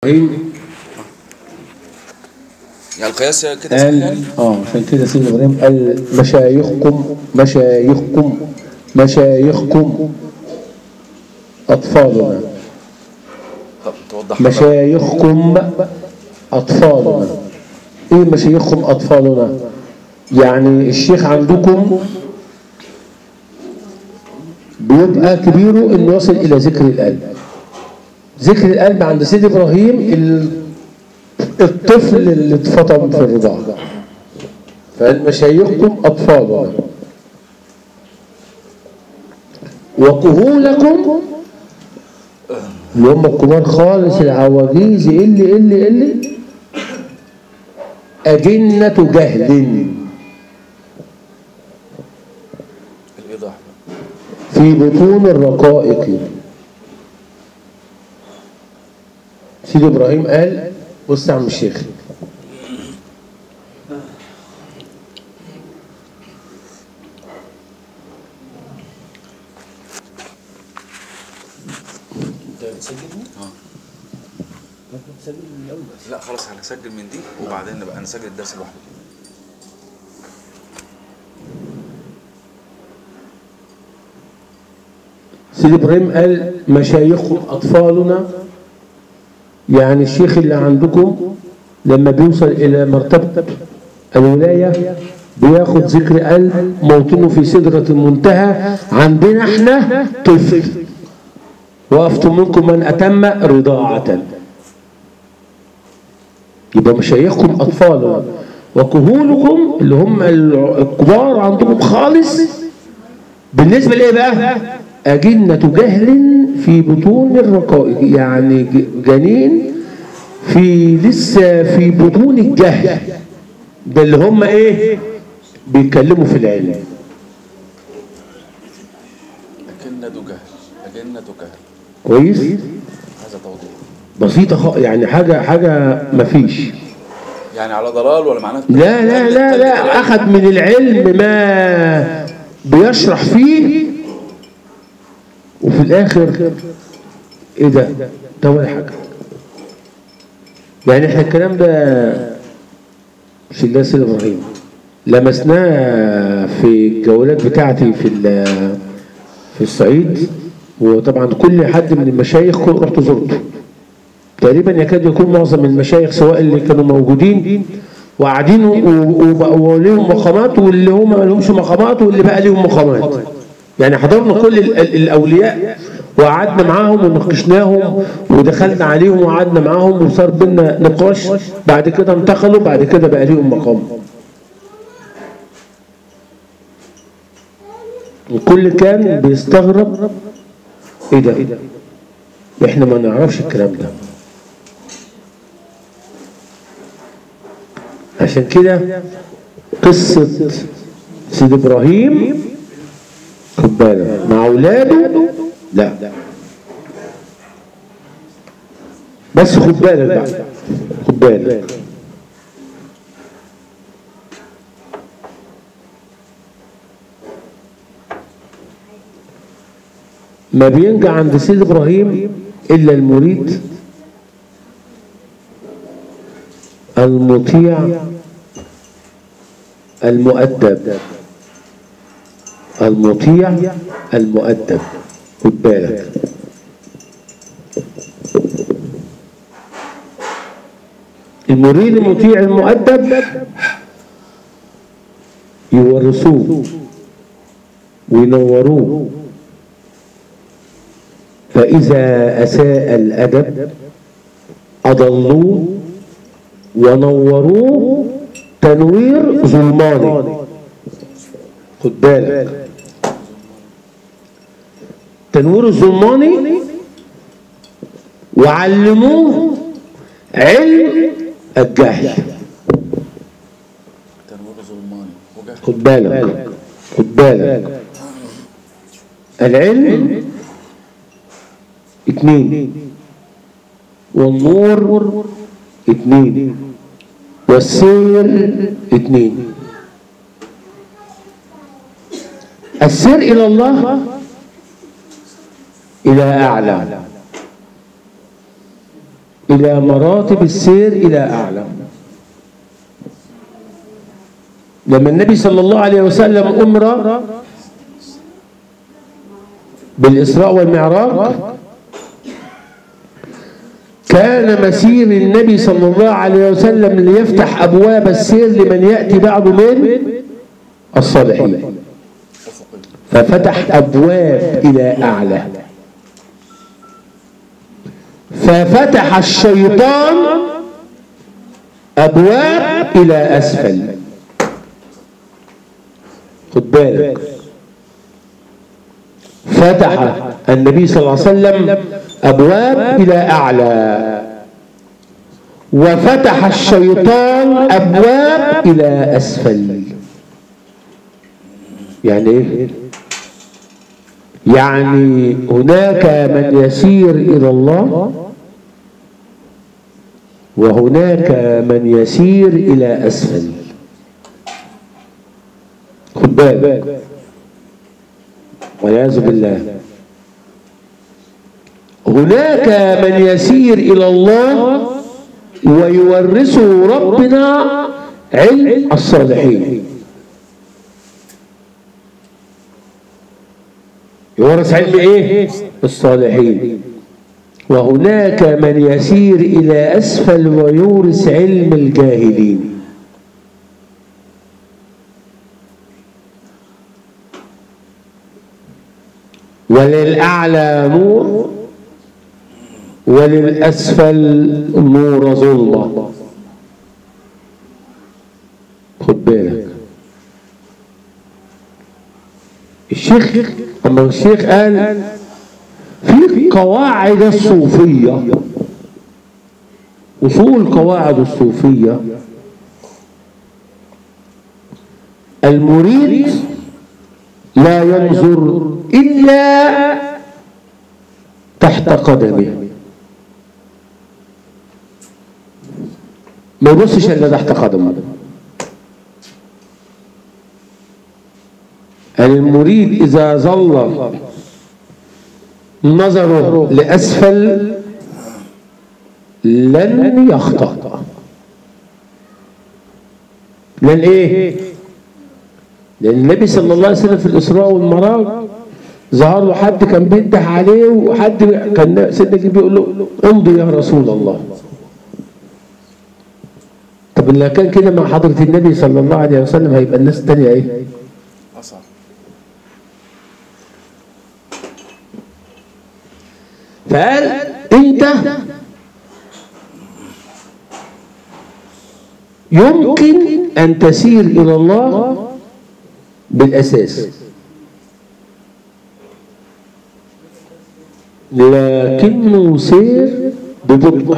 إيه يعني القياس كده صح قال يعني اه عشان كده سيدنا ابراهيم قال مشايخكم مشايخكم مشايخكم اطفالنا طب توضح بقى. مشايخكم اطفالنا ايه مشايخكم اطفالنا يعني الشيخ عندكم بيبقى كبيره انه يصل الى ذكر القلب ذكر القلب عند سيدي ابراهيم ال- الطفل اللي اتفطم في الرضاعه فمشايخكم اطفالنا وكهولكم اللي هم الكبار خالص العواجيز اللي اللي اللي أجنة جهل الايضاح في بطون الرقائق سيدي إبراهيم قال بص يا عم الشيخ لا خلاص هنسجل من دي وبعدين نبقى نسجل الدرس لوحده سيدي إبراهيم قال مشايخكم أطفالنا يعني الشيخ اللي عندكم لما بيوصل إلى مرتبة الولاية بياخد ذكر قلب موطنه في سدرة المنتهى عندنا احنا طفل وقفتم منكم من أتم رضاعة يبقى مشايخكم أطفالنا وكهولكم اللي هم الكبار عندكم خالص بالنسبة لإيه بقى؟ أجنة جهل في بطون الرقائق يعني ج- جنين في لسه في بطون الجهل ده اللي هم إيه؟ بيتكلموا في العلم أكنة جهل أكنة جهل كويس؟ هذا توضيح بسيطة خ... يعني حاجة حاجة مفيش يعني على ضلال ولا معناه لا لا لا لا أخذ من العلم ما بيشرح فيه وفي الآخر إيه ده؟ ده ولا حاجة يعني إحنا الكلام ده مش الله سيد إبراهيم لمسناه في الجولات بتاعتي في ال- في الصعيد وطبعا كل حد من المشايخ كل رحت زرته تقريبا يكاد يكون معظم المشايخ سواء اللي كانوا موجودين وقاعدين و- و- وبقوا ليهم مقامات واللي هم ما لهمش مقامات واللي بقى ليهم مقامات يعني حضرنا كل ال- ال- الاولياء وقعدنا معاهم وناقشناهم ودخلنا عليهم وقعدنا معاهم وصار بينا نقاش بعد كده انتقلوا بعد كده بقى ليهم مقام الكل كان بيستغرب ايه ده احنا ما نعرفش الكلام ده عشان كده قصة سيد إبراهيم خد بالك مع أولاده لا بس خد بالك بقى خد بالك ما بينجح عند سيد إبراهيم إلا المريد المطيع المؤدب المطيع المؤدب خد بالك المريد المطيع المؤدب يورثوه وينوروه فإذا أساء الأدب أضلوه ونوروه تنوير ظلماني خد بالك تنوير الظلماني وعلموه علم الجهل تنوير ظلماني وجهل خد بالك خد بالك العلم اتنين والنور اتنين والسير اتنين السير إلى الله إلى أعلى إلى مراتب السير إلى أعلى لما النبي صلى الله عليه وسلم أمر بالإسراء والمعراج كان مسير النبي صلى الله عليه وسلم ليفتح أبواب السير لمن يأتي بعده من الصالحين افقي ففتح أبواب إلى أعلى ففتح الشيطان أبواب إلى أسفل خد بالك فتح النبي صلى الله عليه وسلم أبواب إلى أعلى وفتح الشيطان أبواب إلى أسفل يعني إيه؟ يعني هناك من يسير إلى الله وهناك من يسير إلى أسفل خد بالك والعياذ بالله هناك من يسير إلى الله ويورثه ربنا علم الصالحين يورث علم ايه الصالحين وهناك من يسير الى اسفل ويورث علم الجاهلين وللاعلى نور وللاسفل نور ظلمه خد بالك الشيخ اما الشيخ قال في قواعد الصوفية أصول قواعد الصوفية المريد لا ينظر إلا تحت قدمه ما يبصش إلا تحت قدمه المريد إذا ظل نظره لأسفل لن يخطأ لن إيه؟ لأن النبي صلى الله عليه وسلم في الإسراء والمعراج ظهر له حد كان بينده عليه وحد كان سيدنا جبريل بيقول له امضي يا رسول الله طب اللي كان كده مع حضرة النبي صلى الله عليه وسلم هيبقى الناس التانية ايه؟ اصعب فقال انت يمكن ان تسير الى الله بالاساس لكنه سير ببطء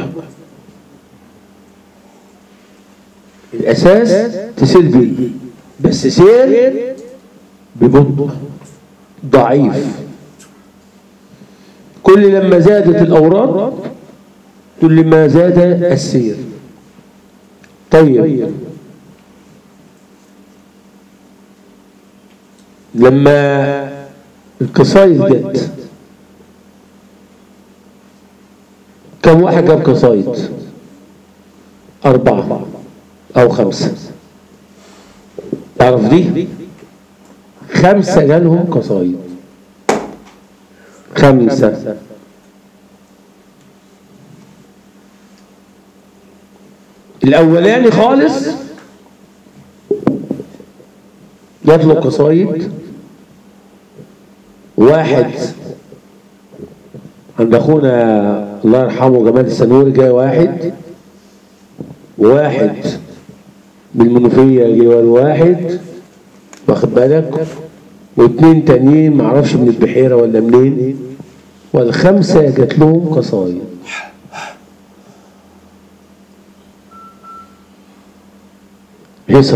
الاساس تسير بيه بس سير ببطء ضعيف كل لما زادت الأوراد كل ما زاد السير طيب لما القصايد جت كم واحد جاب قصايد أربعة أو خمسة تعرف دي خمسة جالهم قصايد خمسة الأولاني خالص جات له قصايد واحد عند أخونا الله يرحمه جمال السنوري جاي واحد وواحد من المنوفية جاي واحد واخد بالك واتنين تانيين معرفش من البحيرة ولا منين والخمسة جات لهم قصايد هيصة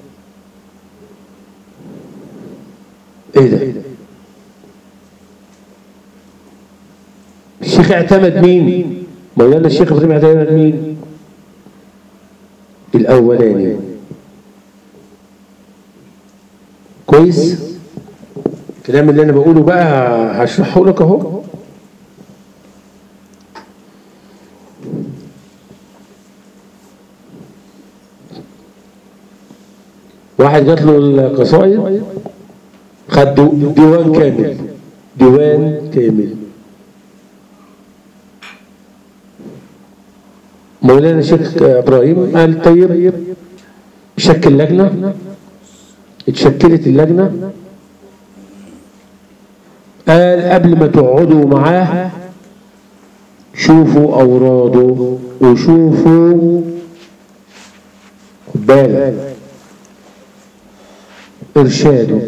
ايه ده الشيخ اعتمد مين مولانا الشيخ ابراهيم اعتمد مين الاولاني كويس الكلام اللي انا بقوله بقى هشرحه لك اهو واحد جات له القصائد خد دو- ديوان كامل ديوان كامل مولانا الشيخ ابراهيم قال طيب شكل لجنه اتشكلت اللجنه قال قبل ما تقعدوا معاه شوفوا اوراده وشوفوا خد بالك ارشاده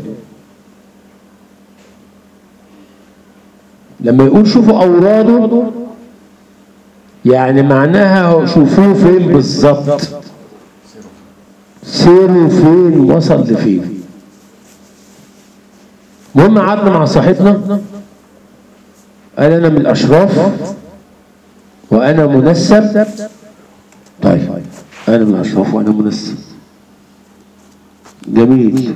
لما يقول شوفوا اوراده يعني معناها شوفوه فين بالظبط سيروا فين وصل لفين المهم قعدنا مع صاحبنا قال انا من الاشراف وانا منسب طيب انا من الاشراف وانا منسب جميل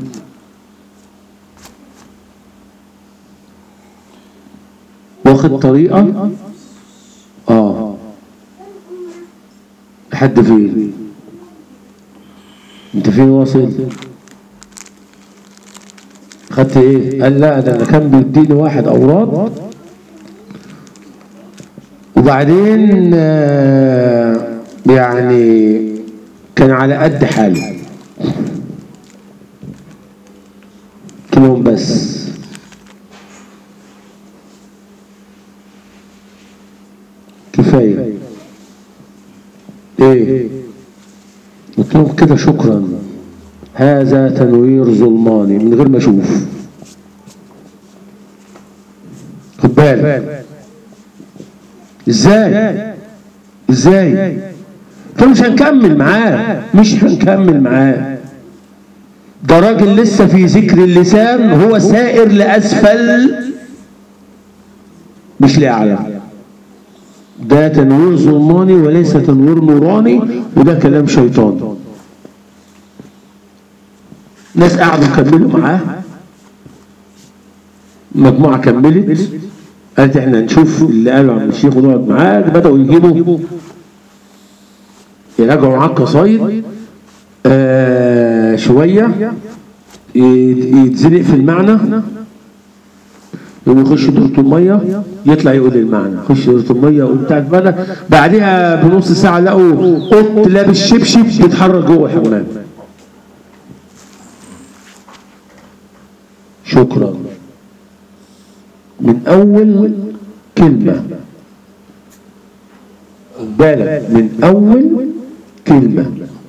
واخد طريقه اه لحد فين انت فين واصل خدت ايه قال لا ده انا كان بيديني واحد اوراد وبعدين آه، يعني كان على قد حاله قلت لهم بس كفايه ايه قلت لهم كده شكرا هذا تنوير ظلماني من غير ما اشوف خد بالك ازاي ازاي قلت له مش هنكمل معاه مش هنكمل معاه ده راجل لسه في ذكر اللسان هو سائر لاسفل مش لاعلى ده تنوير ظلماني وليس تنوير نوراني وده كلام شيطان ناس قعدوا كملوا معاه مجموعة كملت قالت احنا نشوف اللي قالوا عن الشيخ ونقعد معاه بدأوا يجيبوا يراجعوا معاه قصايد آه شوية يت- يتزنق في المعنى يقوم يخش دورة المية يطلع يقول المعنى يخش دورة المية يقول بتاع المعنى بعدها بنص ساعة لقوا قط لابس شبشب بيتحرك جوه الحمام شكرا من أول كلمة خد بالك من أول كلمة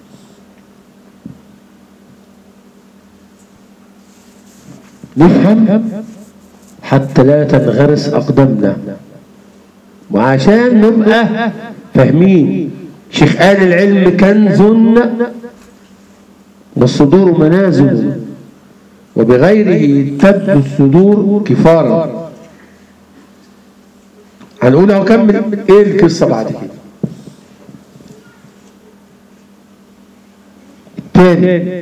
نفهم حتى لا تنغرس أقدامنا وعشان نبقى فاهمين شيخ قال العلم كنز والصدور منازل وبغيره تبدو الصدور كفارا هنقول اهو كمل ايه القصه بعد كده تاني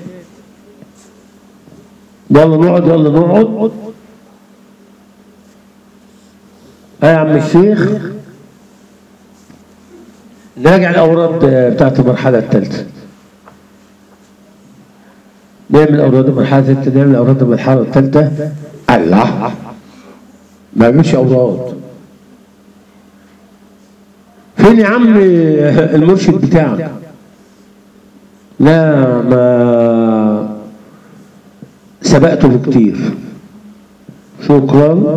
يلا نقعد يلا نقعد اه يا عم الشيخ نراجع الاوراد بتاعت المرحله الثالثه نعمل اوراد المرحله الثالثه نعمل اوراد المرحله الثالثه الله ما بيعملش اوراد فين يا عم المرشد بتاعك لا ما سبقته بكتير شكرا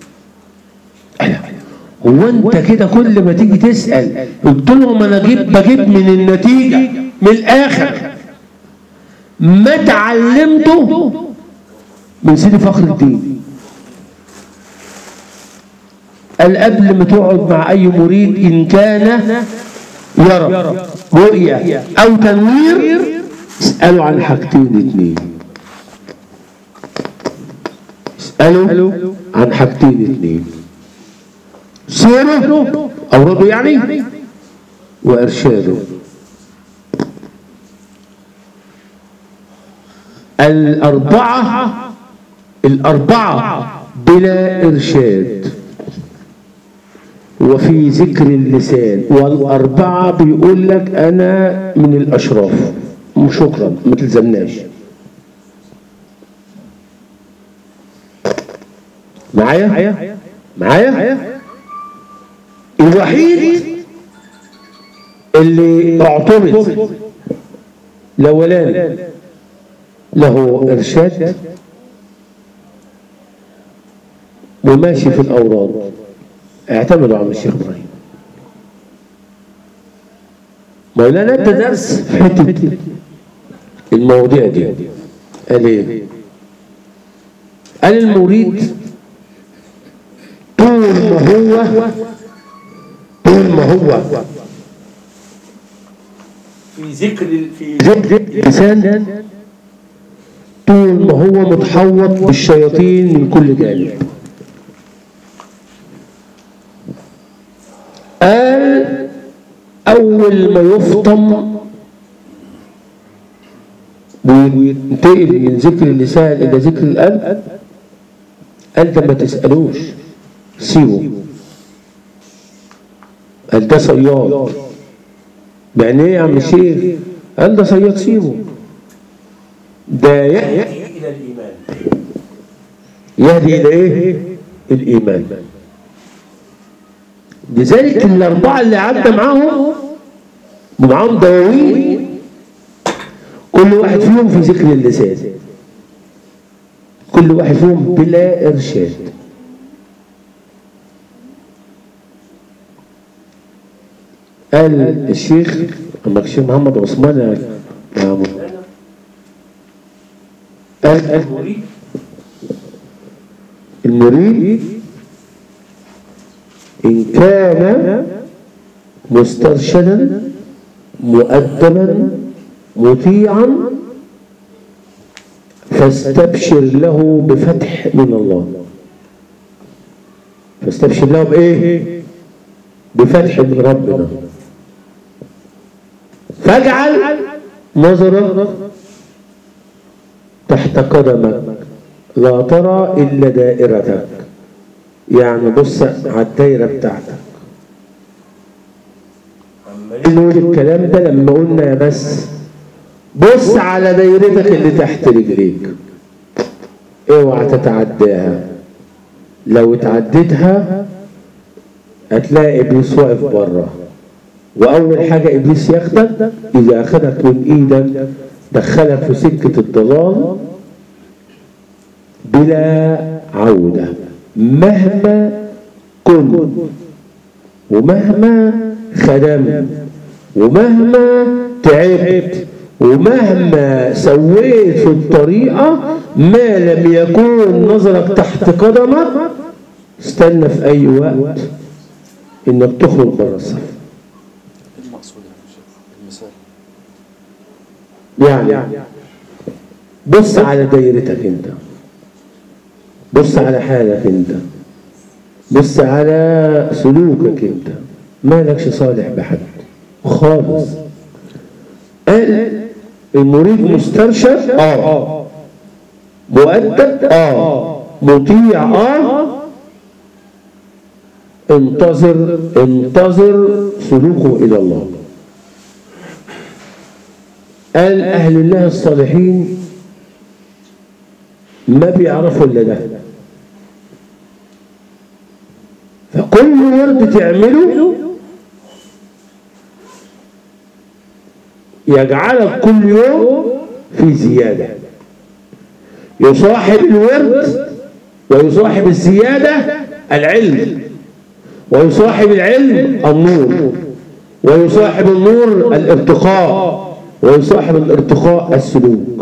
هو انت كده كل ما تيجي تسال قلت لهم انا جيب بجيب من النتيجه من الاخر ما اتعلمته من سيدي فخر الدين قال قبل ما تقعد مع اي مريد ان كان يرى رؤية او تنوير اسألوا عن حاجتين اتنين اسألوا عن حاجتين اتنين سيره أورده يعني وإرشاده الأربعة الأربعة بلا إرشاد وفي ذكر اللسان والأربعة بيقول لك أنا من الأشراف شكرا ما تلزمناش معايا معايا الوحيد اللي اعترض الاولاني له ارشاد وماشي في الاوراد اعتمدوا على الشيخ ابراهيم مولانا ادى درس في حته المواضيع دي قال ايه قال المريد طول ما هو طول ما هو في ذكر في ذكر اللسان طول ما هو متحوط بالشياطين من كل جانب قال أول ما يفطم وينتقل من ذكر اللسان إلى ذكر القلب قال ده ما تسألوش سيبه قال ده صياد يعني ايه يا عم الشيخ قال ده صياد سيبه ده يهدي إلى الإيمان يهدي إلى إيه؟ الإيمان لذلك الأربعة اللي عدى معاهم ومعاهم دواوين كل واحد فيهم في ذكر اللسان كل واحد فيهم بلا إرشاد قال الشيخ أما الشيخ محمد عثمان يا مولانا قال المريد المريد إن كان مسترشدا مؤدبا مطيعا فاستبشر له بفتح من الله فاستبشر له بإيه؟ بفتح من ربنا فاجعل نظرك تحت قدمك لا ترى إلا دائرتك يعني بص على الدايرة بتاعتك عمالين نقول الكلام ده لما قلنا بس بص على دايرتك اللي تحت رجليك اوعى تتعداها لو اتعديتها هتلاقي ابليس واقف بره واول حاجه ابليس ياخدك اذا اخدك من ايدك دخلك في سكه الضلال بلا عوده مهما كنت ومهما خدمت ومهما تعبت ومهما سويت في الطريقة ما لم يكون نظرك تحت قدمك استنى في أي وقت إنك تخرج بره الصف ايه المقصود يا عم الشيخ المثال يعني بص على دايرتك انت بص على حالك انت بص على سلوكك انت مالكش صالح بحد خالص قال المريد مسترشد اه مؤدب اه مطيع اه انتظر انتظر سلوكه الى الله قال أهل الله الصالحين ما بيعرفوا إلا ده فكل ورد تعمله يجعلك كل يوم في زيادة يصاحب الورد ويصاحب الزيادة العلم ويصاحب العلم النور ويصاحب النور الارتقاء ويصاحب الارتقاء السلوك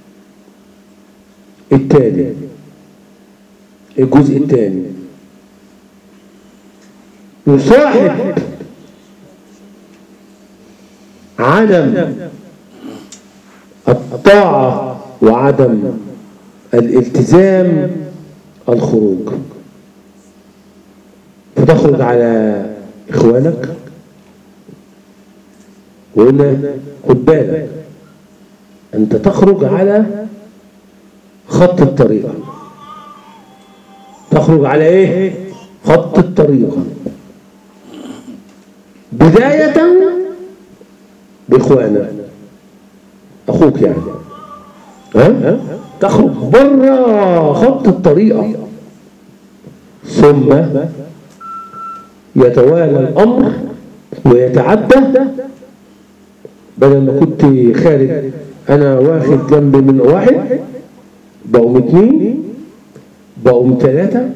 التالي الجزء الثاني يصاحب عدم الطاعة وعدم الالتزام الخروج فتخرج على إخوانك وقلنا خد بالك أنت تخرج على خط الطريقة تخرج على إيه؟ خط الطريقة بداية بإخوانك أخوك يعني ها؟ تخرج بره خط الطريقة ثم يتوالى الأمر ويتعدى بدل ما كنت خارج أنا واخد جنبي من واحد بقوا اتنين بقوا ثلاثة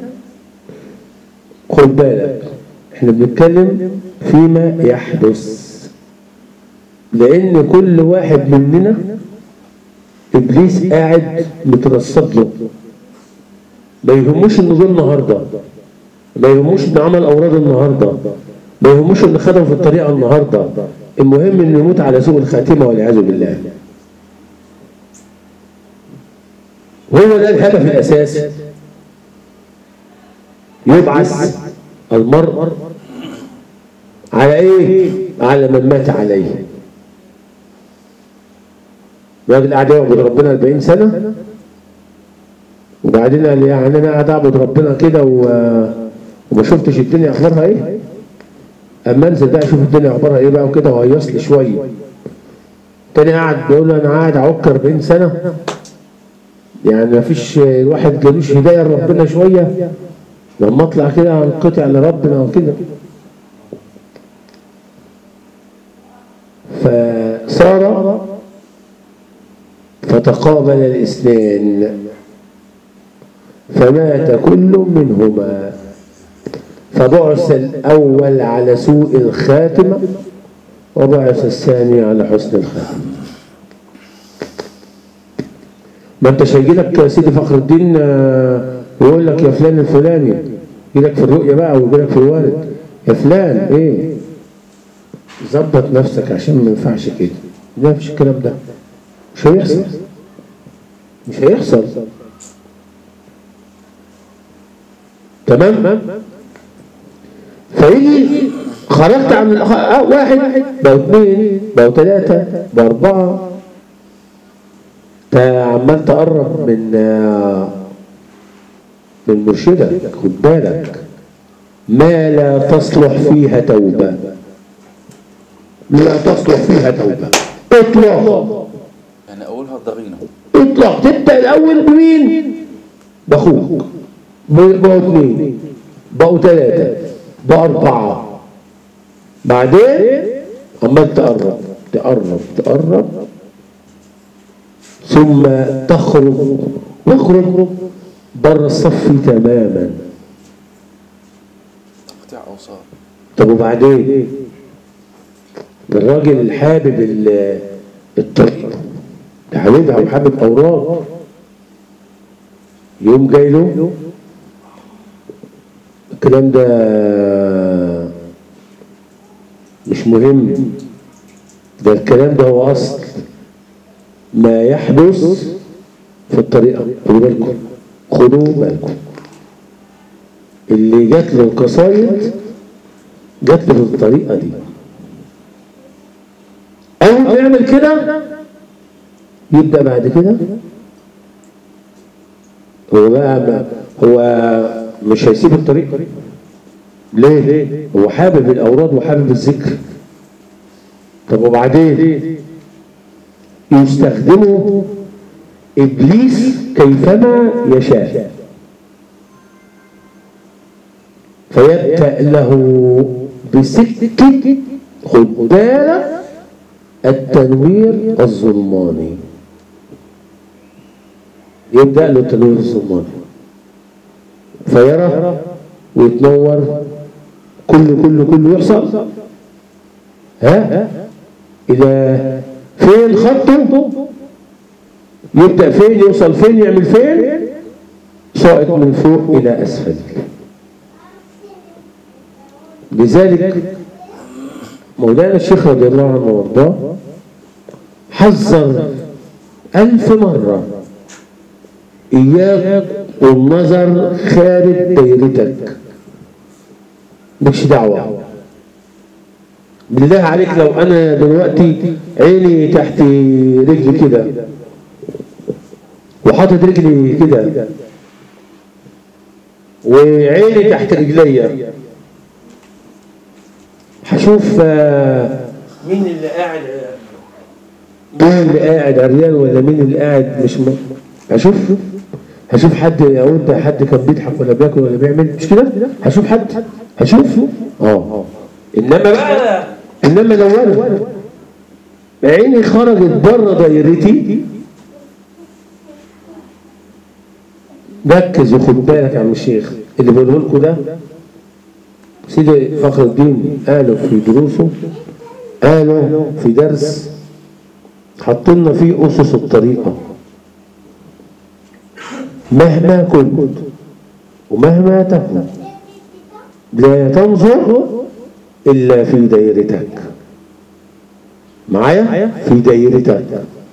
خد بالك احنا بنتكلم فيما يحدث لأن كل واحد مننا إبليس قاعد مترصد له ما يهموش إنه جه النهارده ما يهموش إنه عمل أوراد النهارده ما يهموش إنه خدم في الطريقة النهارده المهم إنه يموت على سوء الخاتمة والعياذ بالله وهو ده الهدف الأساسي يبعث المرء على ايه؟ على من مات عليه الراجل قاعد يعبد ربنا 40 سنة وبعدين قال يعني انا قاعد اعبد ربنا كده و... وما شفتش الدنيا اخبارها ايه؟ اما انزل بقى اشوف الدنيا اخبارها ايه بقى وكده وهيص لي شويه. تاني قاعد بيقول له انا قاعد اعك 40 سنه يعني ما فيش الواحد جالوش هدايه لربنا شويه لما اطلع كده انقطع لربنا وكده فصار فتقابل الاثنين فمات كل منهما فبعث الأول على سوء الخاتمة وبعث الثاني على حسن الخاتمة ما انتش هيجي لك يا سيدي فخر الدين آه، يقول لك يا فلان الفلاني يجي لك في الرؤية بقى ويجي لك في الوارد يا فلان ايه ظبط نفسك عشان ما ينفعش كده لا مفيش الكلام ده مش هيحصل مش هيحصل تمام فيجي خرجت عن الأخ... آه واحد بقوا اثنين بقوا ثلاثة بقوا أربعة انت عمال تقرب من آه، من مرشدك خد بالك ما لا تصلح فيها توبة لا تصلح فيها توبة اطلق يعني أولها الضغينة اطلق تبدأ الأول بمين؟ بأخوك بقوا اثنين بقوا ثلاثة بقوا أربعة بعدين عمال تقرب تقرب تقرب ثم تخرج تخرج بره الصف تماما تقطيع أوصال طب وبعدين الراجل الحابب ال- الطريق ده حبيبها وحابب اوراق يوم جاي له الكلام ده مش مهم ده الكلام ده هو اصل ما يحدث في الطريقه خدوا بالكم خدوا بالكم اللي جات له القصايد جات له بالطريقه دي اول ما يعمل كده يبدا بعد كده هو بقى ما هو مش هيسيب الطريق ليه؟ هو حابب الاوراد وحابب الذكر طب وبعدين يستخدمه ابليس كيفما يشاء فيبدأ له بسكة خد بالك التنوير الظلماني يبدأ له التنوير الظلماني فيرى ويتنور كله كله كله يحصل ها إذا فين خطه يبدأ فين يوصل فين يعمل فين صاعد من فوق إلى أسفل لذلك مولانا الشيخ رضي الله عنه وارضاه حذر ألف مرة إياك والنظر خارج دايرتك مالكش دعوة بالله عليك لو أنا دلوقتي عيني تحت رجلي كده وحاطط رجلي كده وعيني تحت رجليا هشوف آه، مين اللي قاعد مين اللي قاعد عريان ولا مين اللي قاعد مش م... هشوف هشوف حد اقول ده حد كان بيضحك ولا بياكل ولا بيعمل مش كده هشوف حد هشوفه اه انما بقى انما لو انا عيني خرجت بره دايرتي ركز وخد بالك يا عم الشيخ اللي بقوله لكم ده سيدي فخر الدين قالوا في دروسه قالوا في درس حطوا لنا فيه اسس الطريقه مهما كنت ومهما تكن لا تنظر الا في دايرتك معايا في دايرتك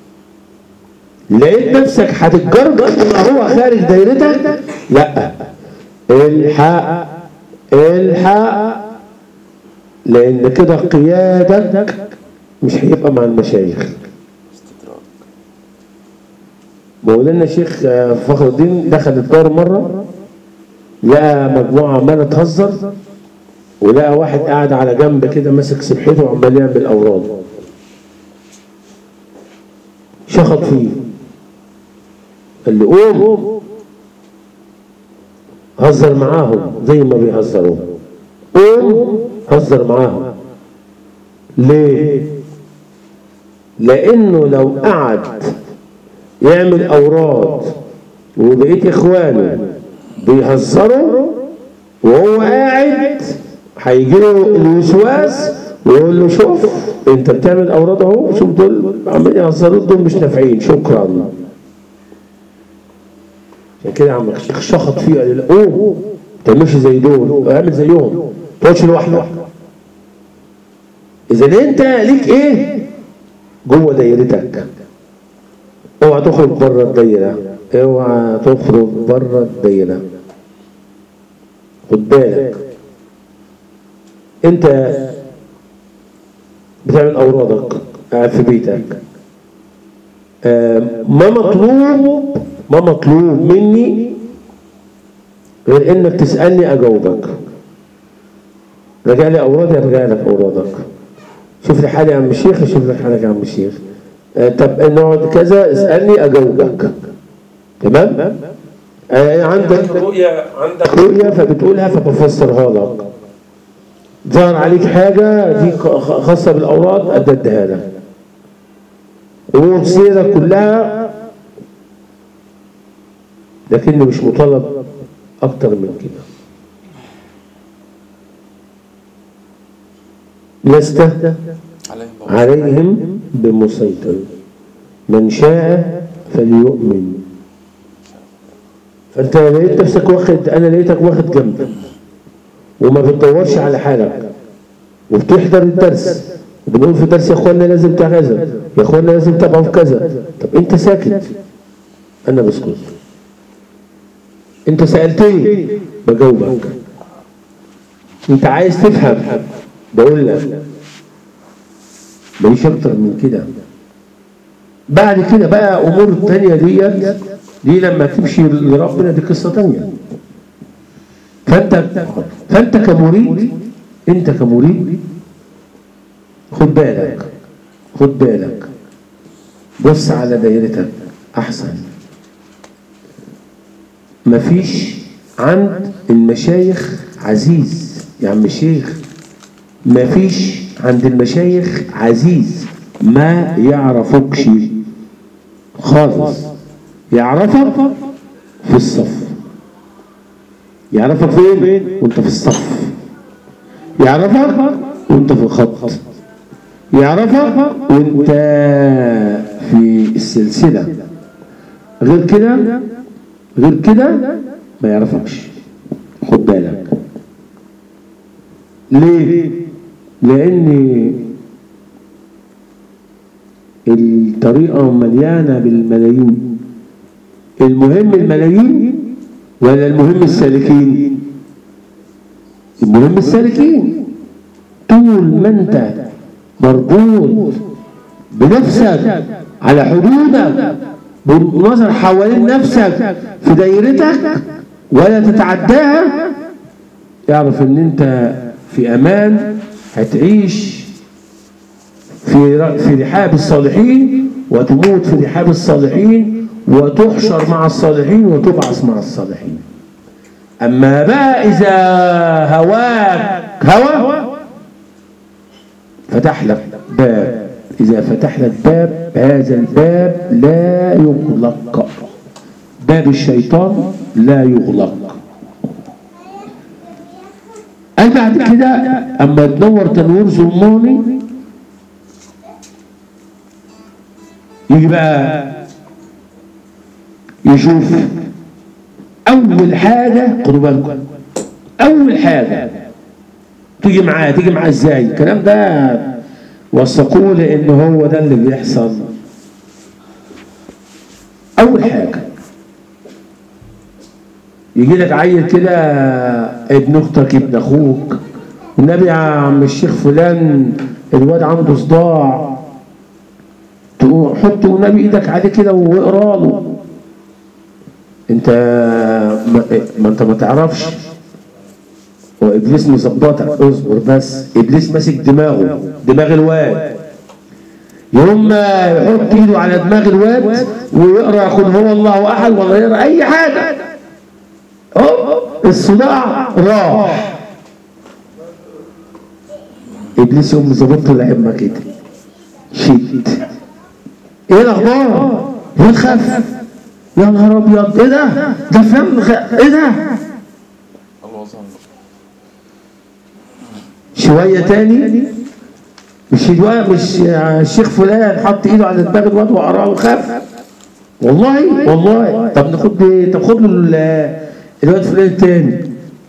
لقيت نفسك هتتجرجر ان هو خارج دايرتك لا الحق الحق لان كده قيادك مش هيبقى مع المشايخ استدراك مولانا الشيخ فخر الدين دخل الدار مره لقى مجموعه عماله تهزر ولقى واحد قاعد على جنب كده ماسك سبحته وعمال يعمل اوراد شخط فيه قال له قوم هزر معاهم زي ما بيهزروا قوم هزر معاهم ليه لانه لو قعد يعمل اوراد وبقيت اخوانه بيهزروا وهو قاعد هيجي له الوسواس ويقول له شوف انت بتعمل اوراد اهو شوف دول عمالين يهزروا دول مش نافعين شكرا عشان كده عم الشيخ شخط فيه قال له قوم ما تعملش زي دول اعمل زيهم ما تقعدش لوحدك اذا انت ليك ايه جوه دايرتك اوعى تخرج بره الدايره اوعى تخرج بره الدايره خد بالك انت بتعمل اورادك قاعد في بيتك آه، ما مطلوب ما مطلوب مني غير انك تسالني اجاوبك رجع لي اورادي ارجع لك اورادك شوف لي حالي يا عم الشيخ شوف لك حالك يا عم الشيخ آه، طب نقعد كذا اسالني اجاوبك تمام آه، عندك رؤيه عندك رؤيه فبتقولها فبفسرها لك ظهر عليك حاجه دي خ- خاصه بالاوراد اديها لك امور سيرك كلها لكنه مش مطالب اكتر من كده لست عليهم بقى. عليهم بمسيطر من شاء فليؤمن فانت لقيت نفسك واخد انا لقيتك واخد جنب وما بتدورش على حالك وبتحضر الدرس وبنقول في الدرس يا اخوانا لازم كذا يا اخوانا لازم تبقوا في كذا طب انت ساكت انا بسكت انت سالتني بجاوبك انت عايز تفهم بقول لك ماليش اكتر من كده بعد كده بقى امور تانية ديت دي لما تمشي لربنا دي قصه تانية فانت فانت كمريد انت كمريد خد بالك خد بالك بص على دايرتك احسن مفيش عند المشايخ عزيز يا عم الشيخ مفيش عند المشايخ عزيز ما يعرفكش خالص يعرفك في الصف يعرفك فين وانت في الصف يعرفك وانت في الخط يعرفك وانت في السلسلة غير كده غير كده ما يعرفكش خد بالك ليه لان الطريقة مليانة بالملايين المهم الملايين ولا المهم السالكين المهم السالكين طول ما انت مربوط بنفسك على حدودك بالنظر حوالين نفسك في دايرتك ولا تتعداها اعرف ان انت في امان هتعيش في في رحاب الصالحين وتموت في رحاب الصالحين وتحشر مع الصالحين وتبعث مع الصالحين أما بقى إذا هواك هوى فتح لك باب إذا فتح لك باب هذا الباب لا يغلق باب الشيطان لا يغلق قال بعد كده أما تنور تنوير ظلماني يجي بقى يشوف أول حاجة خدوا بالكم أول حاجة تيجي معاه تيجي معاه ازاي الكلام ده وثقوه لان هو ده اللي بيحصل اول حاجه يجي لك عيل كده ابن اختك ابن اخوك النبي يا عم الشيخ فلان الواد عنده صداع تقوم حط النبي ايدك عليه كده واقرا له انت ما, ما انت ما تعرفش هو ابليس مظبطك اصبر بس ابليس ماسك دماغه دماغ الواد يوم ما يحط ايده على دماغ الواد ويقرا قل هو الله احد ولا يقرا اي حاجه هوب الصداع راح ابليس يقوم مظبط له العمه كده شد ايه الاخبار؟ الواد خف يا نهار ابيض ايه ده؟ ده فهم خ... ايه ده؟ الله أكبر شوية تاني مش الواد مش الشيخ فلان حط ايده على دماغ الواد وقراه وخاف والله والله طب ناخد ايه طب خد له ال- الواد فلان التاني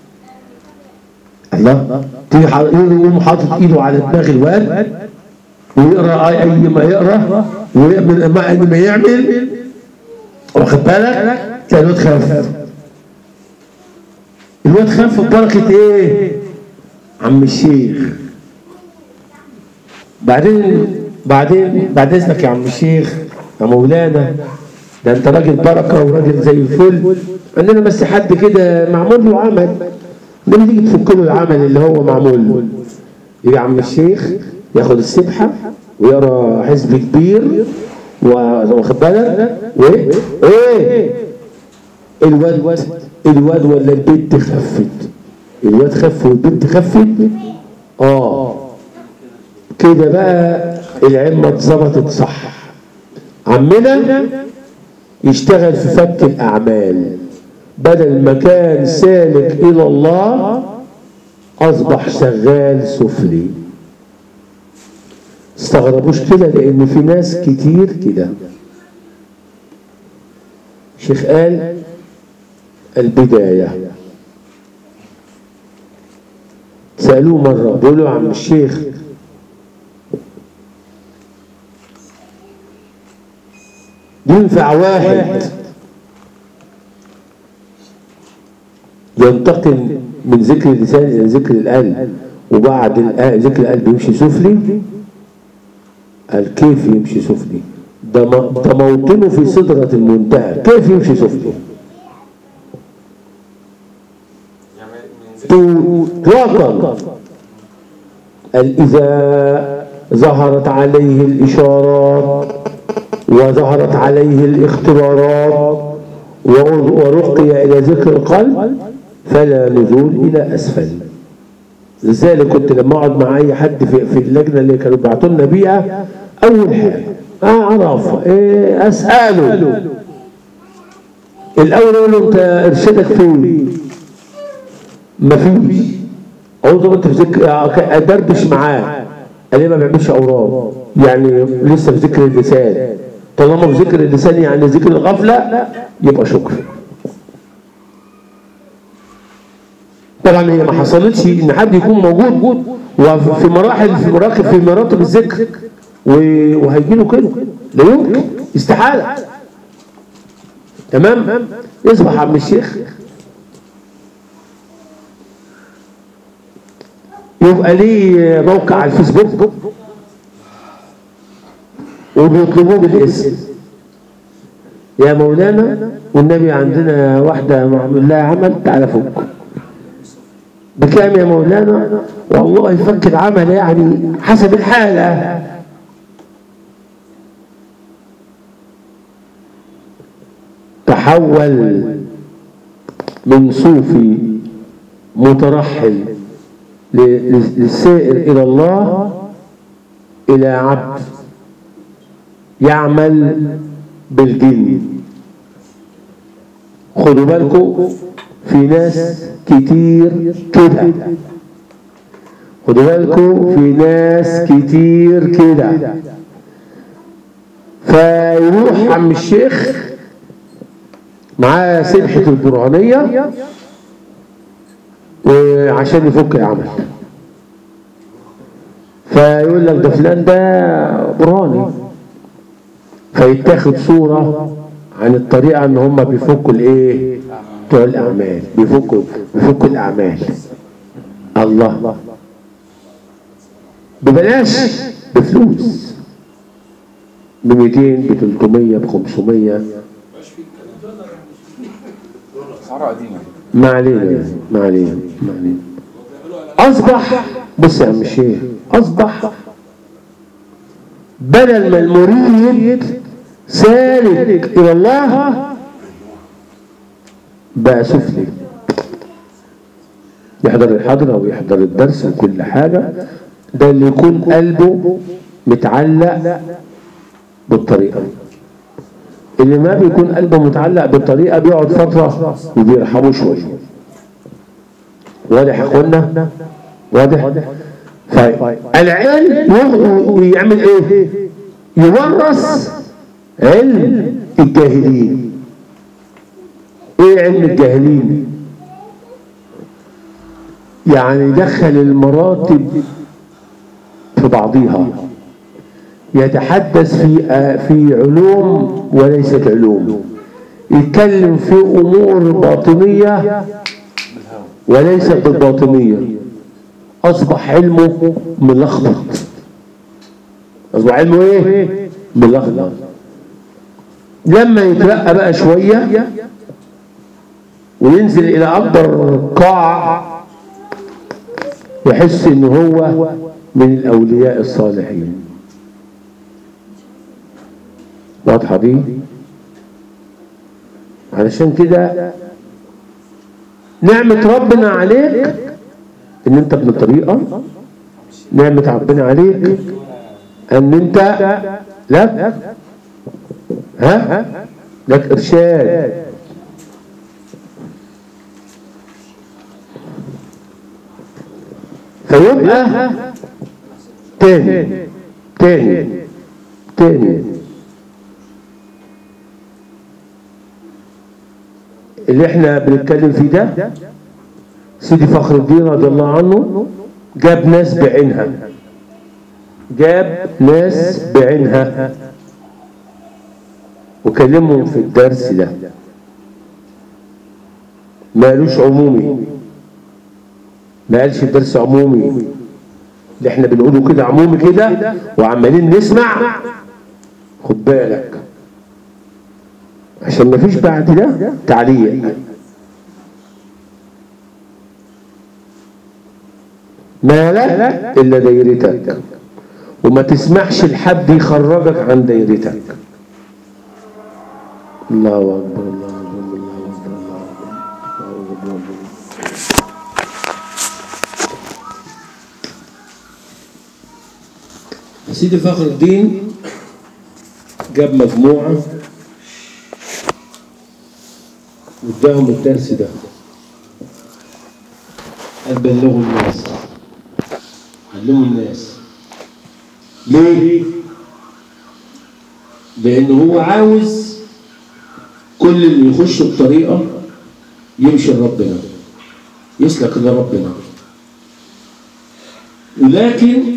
الله تيجي ح- يقوم حاطط ايده على دماغ الواد ويقرا اي أي ما يقرا ويعمل ما ما يعمل واخد بالك تلاقي الواد خاف الواد خاف ببركه ايه؟ عم الشيخ بعدين بعدين بعد اذنك يا عم الشيخ يا مولانا ده انت راجل بركه وراجل زي الفل عندنا بس حد كده معمول له عمل لما تيجي تفك له العمل اللي هو معمول له يجي عم الشيخ ياخد السبحه ويقرا حزب كبير واخد بالك وايه ايه الواد الواد ولا البنت خفت الواد خف والبنت خفت اه كده بقى العمة اتظبطت صح عمنا يشتغل في فك الأعمال بدل ما كان سالك إلى الله أصبح شغال سفلي استغربوش كده لأن في ناس كتير كده شيخ قال البداية سألوه مرة بيقولوا يا عم الشيخ ينفع واحد ينتقل من ذكر اللسان إلى ذكر القلب وبعد الق- ذكر القلب يمشي سفلي قال كيف يمشي سفلي ده م- ده موطنه في سدرة المنتهى كيف يمشي سفلي إطلاقا قال إذا ظهرت عليه الإشارات وظهرت عليه الاختبارات ور- ورقي إلى ذكر القلب فلا نزول إلى أسفل لذلك كنت لما أقعد مع أي حد في, في اللجنة اللي كانوا بيبعتوا لنا بيها أول حاجة أعرف إيه أسأله الأول أقول له أنت إرشادك فين؟ مفيش اقول له انت في ذكر ادردش معاه قال لي ما بيعملش اوراق يعني لسه في ذكر اللسان طالما في ذكر اللسان يعني ذكر الغفله يبقى شكر طبعا هي ما حصلتش ان حد يكون موجود وفي مراحل في مراكب في مراتب الذكر و- وهيجي له كده لا يمكن استحاله تمام يصبح عم الشيخ يبقى ليه موقع على الفيسبوك وبيطلبوه بالاسم يا مولانا والنبي عندنا واحدة معمول لها عمل تعالى فك بكام يا مولانا والله فك العمل يعني حسب الحالة تحول من صوفي مترحل ل- للسائر إلى الله إلى عبد يعمل بالجن خدوا بالكم في ناس كتير كده خدوا بالكم في ناس كتير كده فيروح عم الشيخ معاه سبحة البرهانية وعشان يفك العمل فيقول لك ده فلان ده برهاني فيتاخد صورة عن الطريقة ان هم بيفكوا الايه بتوع الاعمال بيفكوا بيفكوا الاعمال الله ببلاش بفلوس ب 200 ب 300 ب 500 اسعار قديمه ما علينا يعني ما علينا ما علينا اصبح بص يا عم الشيخ اصبح بدل ما المريد سالك الى الله بقى سفلي يحضر الحضرة ويحضر الدرس وكل حاجة ده اللي يكون قلبه متعلق بالطريقة اللي ما بيكون قلبه متعلق بالطريقة بيقعد فترة وبيرحمه شوية واضح يا اخوانا واضح فالعلم ياخده ويعمل ايه يورث علم الجاهلين ايه علم الجاهلين يعني يدخل المراتب في بعضها يتحدث في في علوم وليست علوم يتكلم في امور باطنيه وليست بالباطنيه اصبح علمه ملخبط اصبح علمه ايه ملخبط لما يترقى بقى شويه وينزل الى اكبر قاع يحس ان هو من الاولياء الصالحين واضحه دي علشان كده نعمة ربنا عليك ان انت ابن طريقة نعمة ربنا عليك ان انت لك ها لك ارشاد فيبقى تاني تاني تاني اللي احنا بنتكلم فيه ده سيدي فخر الدين رضي الله عنه جاب ناس بعينها جاب ناس بعينها وكلمهم في الدرس ده ما قالوش عمومي ما قالش الدرس عمومي اللي احنا بنقوله كده عمومي كده وعمالين نسمع خد بالك عشان ما فيش بعد ده تعليق ما لك الا دايرتك وما تسمحش لحد يخرجك عن دايرتك الله اكبر الله اكبر الله اكبر الله اكبر الله اكبر سيدي فخر الدين جاب مجموعه واداهم الدرس ده قال بلغوا الناس علموا الناس ليه؟ لأن هو عاوز كل اللي يخش بطريقة يمشي لربنا يسلك لربنا لكن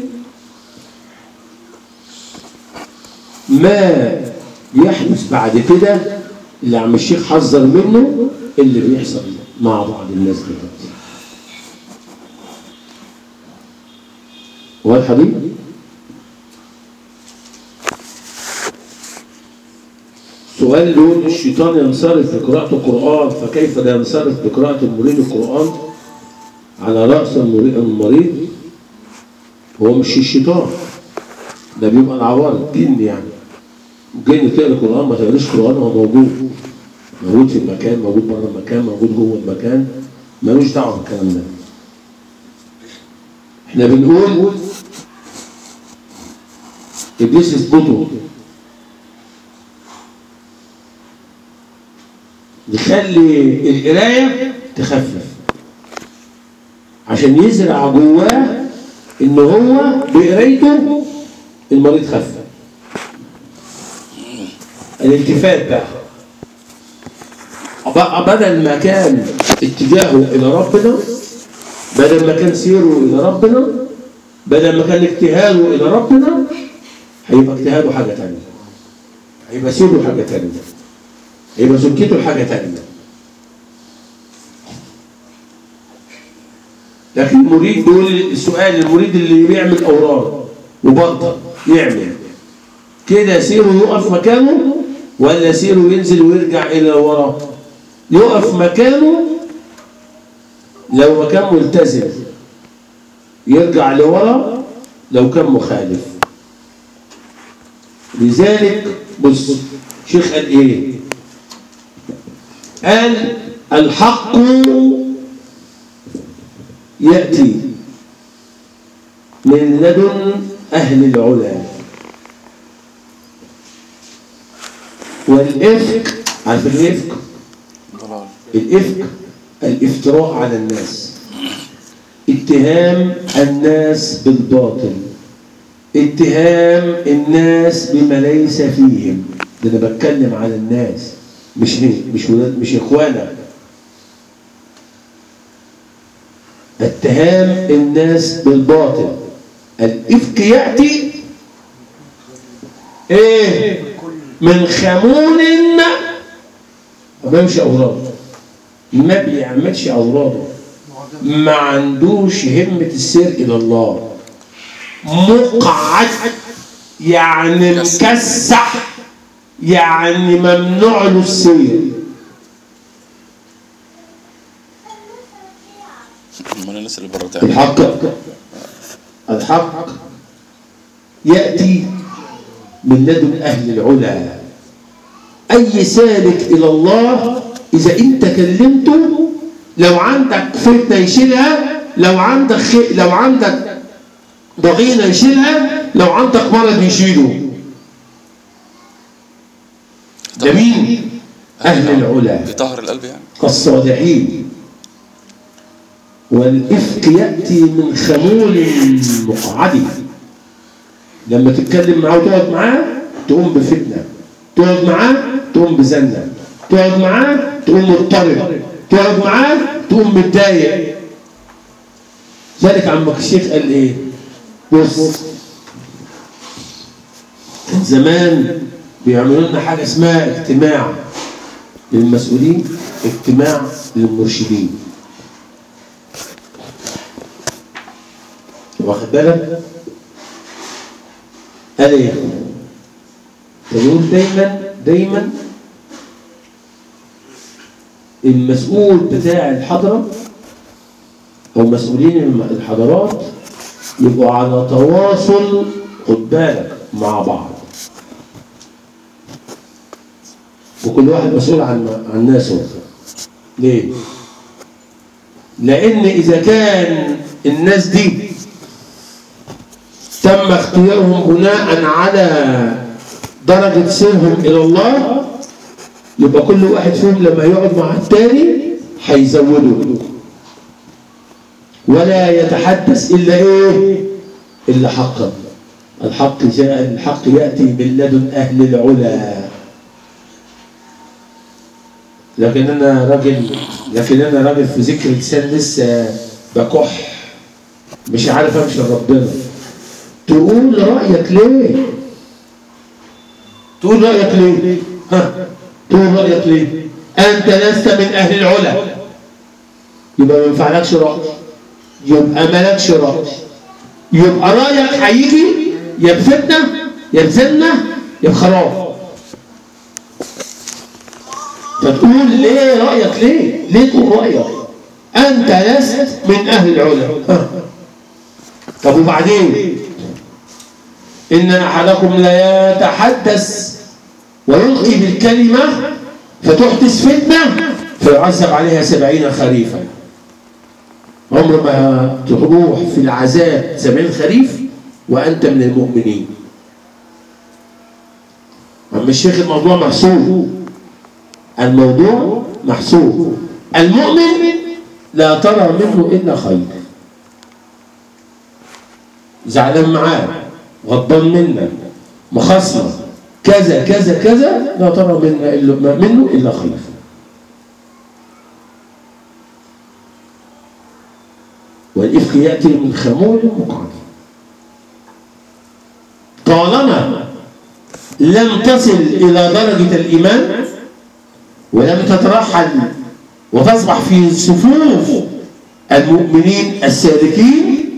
ما يحدث بعد كده اللي عم الشيخ حذر منه اللي بيحصل مع بعض الناس دلوقتي واضحه دي؟ سؤال يقول الشيطان ينصرف بقراءة القرآن فكيف لا ينصرف بقراءة المريد القرآن على رأس المريد المريض هو مش الشيطان ده بيبقى العوارض جن يعني جن تقرا القرآن ما تقراش قرآن هو موجود موجود في المكان موجود بره المكان موجود جوه المكان ملوش دعوه بالكلام ده احنا بنقول ابليس يثبته نخلي القرايه تخفف عشان يزرع جواه ان هو بقرايته المريض خف الالتفات بقى بقى بدل ما كان اتجاهه الى ربنا بدل ما كان سيره الى ربنا بدل ما كان اجتهاده الى ربنا هيبقى اجتهاده حاجه تانية هيبقى سيره حاجه تانية هيبقى سلكته حاجه تانية لكن المريد دول السؤال المريد اللي بيعمل اوراد وبطل يعمل كده سيره يقف مكانه ولا سيره ينزل ويرجع الى ورا يقف مكانه لو كان ملتزم يرجع لورا لو كان مخالف لذلك بص شيخ قال ايه قال الحق يأتي من لدن أهل العلا والإفك عارف الإفك ضلال الإفك الافتراء على الناس اتهام الناس بالباطل اتهام الناس بما ليس فيهم ده انا بتكلم على الناس مش مش ولاد مش اخوانك اتهام الناس بالباطل الافك ياتي ايه من خمول ما بيعملش اوراده ما بيعملش اوراده ما عندوش همة السير إلى الله مقعد يعني مكسح يعني ممنوع له السير من الناس اللي بره تعمل الحق الحق يأتي من لدن أهل العلا أي سالك إلى الله إذا أنت كلمته لو عندك فتنة يشيلها لو عندك خي... لو عندك ضغينة يشيلها لو عندك مرض يشيله ده مين؟ أهل العلا بيطهر القلب يعني كالصالحين والإفك يأتي من خمول مقعد لما تتكلم معاه وتقعد معاه تقوم بفتنة تقعد معاه تقوم بزنة تقعد معاه تقوم مضطرب تقعد معاه تقوم متضايق ذلك عمك الشيخ قال ايه بص كان زمان بيعملوا لنا حاجه اسمها اجتماع للمسؤولين اجتماع للمرشدين واخد بالك قال ايه يقول دايما دايما المسؤول بتاع الحضرة أو مسؤولين الحضارات يبقوا على تواصل خد بالك مع بعض وكل واحد مسؤول عن عن ناسه ليه؟ لأن إذا كان الناس دي تم اختيارهم بناء على درجة سيرهم إلى الله يبقى كل واحد فيهم لما يقعد مع التاني هيزوده ولا يتحدث إلا إيه؟ إلا حقا الحق جاء الحق يأتي من لدن أهل العلا لكن أنا راجل لكن أنا راجل في ذكر لسان لسه بكح مش عارف أمشي لربنا تقول رأيك ليه؟ تقول رأيك ليه؟ ها؟ تقول رأيك ليه؟ أنت لست من أهل العلا يبقى ما ينفعلكش رأي يبقى مالكش رأي يبقى رأيك هيجي يا بفتنة يا بزنة يا بخراب فتقول ليه رأيك ليه؟ ليه تقول رأيك؟ أنت لست من أهل العلا ها. طب وبعدين إن أحدكم لا يتحدث ويلقي بالكلمة فتحدث فتنة فيعذب عليها سبعين خريفا عمر ما تروح في العذاب سبعين خريف وأنت من المؤمنين عم الشيخ الموضوع محسوب الموضوع محسوب المؤمن لا ترى منه إلا خير زعلان معاه غضبان منك مخاصمة كذا كذا كذا لا ترى منه إلا منه إلا خير والإفك يأتي من خمول مقعد طالما لم تصل إلى درجة الإيمان ولم تترحل وتصبح في صفوف المؤمنين السالكين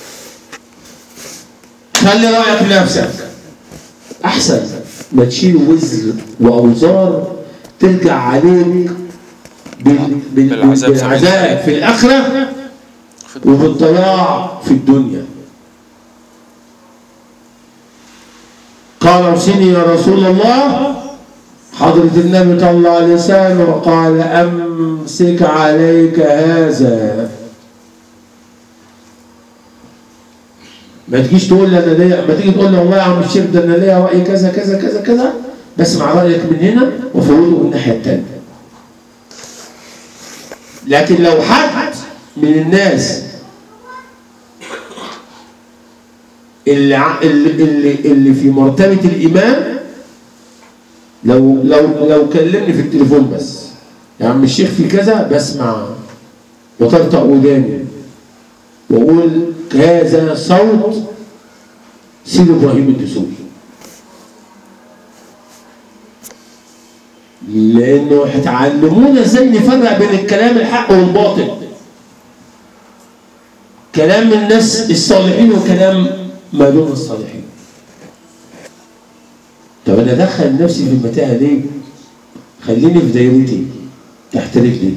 خلي رأيك لنفسك أحسن ما تشيل وزر وأوزار ترجع عليك بال- بال- بالعذاب في بالعذاب في الآخرة وبالضياع في الدنيا قال اوصني يا رسول الله حضرة النبي صلى الله عليه وسلم وقال أمسك عليك هذا ما تجيش تقول لي انا ليا ما تيجي تقول لي والله يا عم الشيخ ده انا ليا راي كذا كذا كذا كذا بسمع رايك من هنا وفوته من الناحيه الثانيه لكن لو حد من الناس اللي ع- اللي اللي, اللي في مرتبه الايمان لو لو لو كلمني في التليفون بس يا عم الشيخ في كذا بسمع وطرطق وداني واقول هذا صوت سيد ابراهيم الدسوقي لانه هتعلمونا ازاي نفرق بين الكلام الحق والباطل كلام الناس الصالحين وكلام ما دون الصالحين طب انا ادخل نفسي في المتاهه ليه خليني في دايرتي تحت رجلي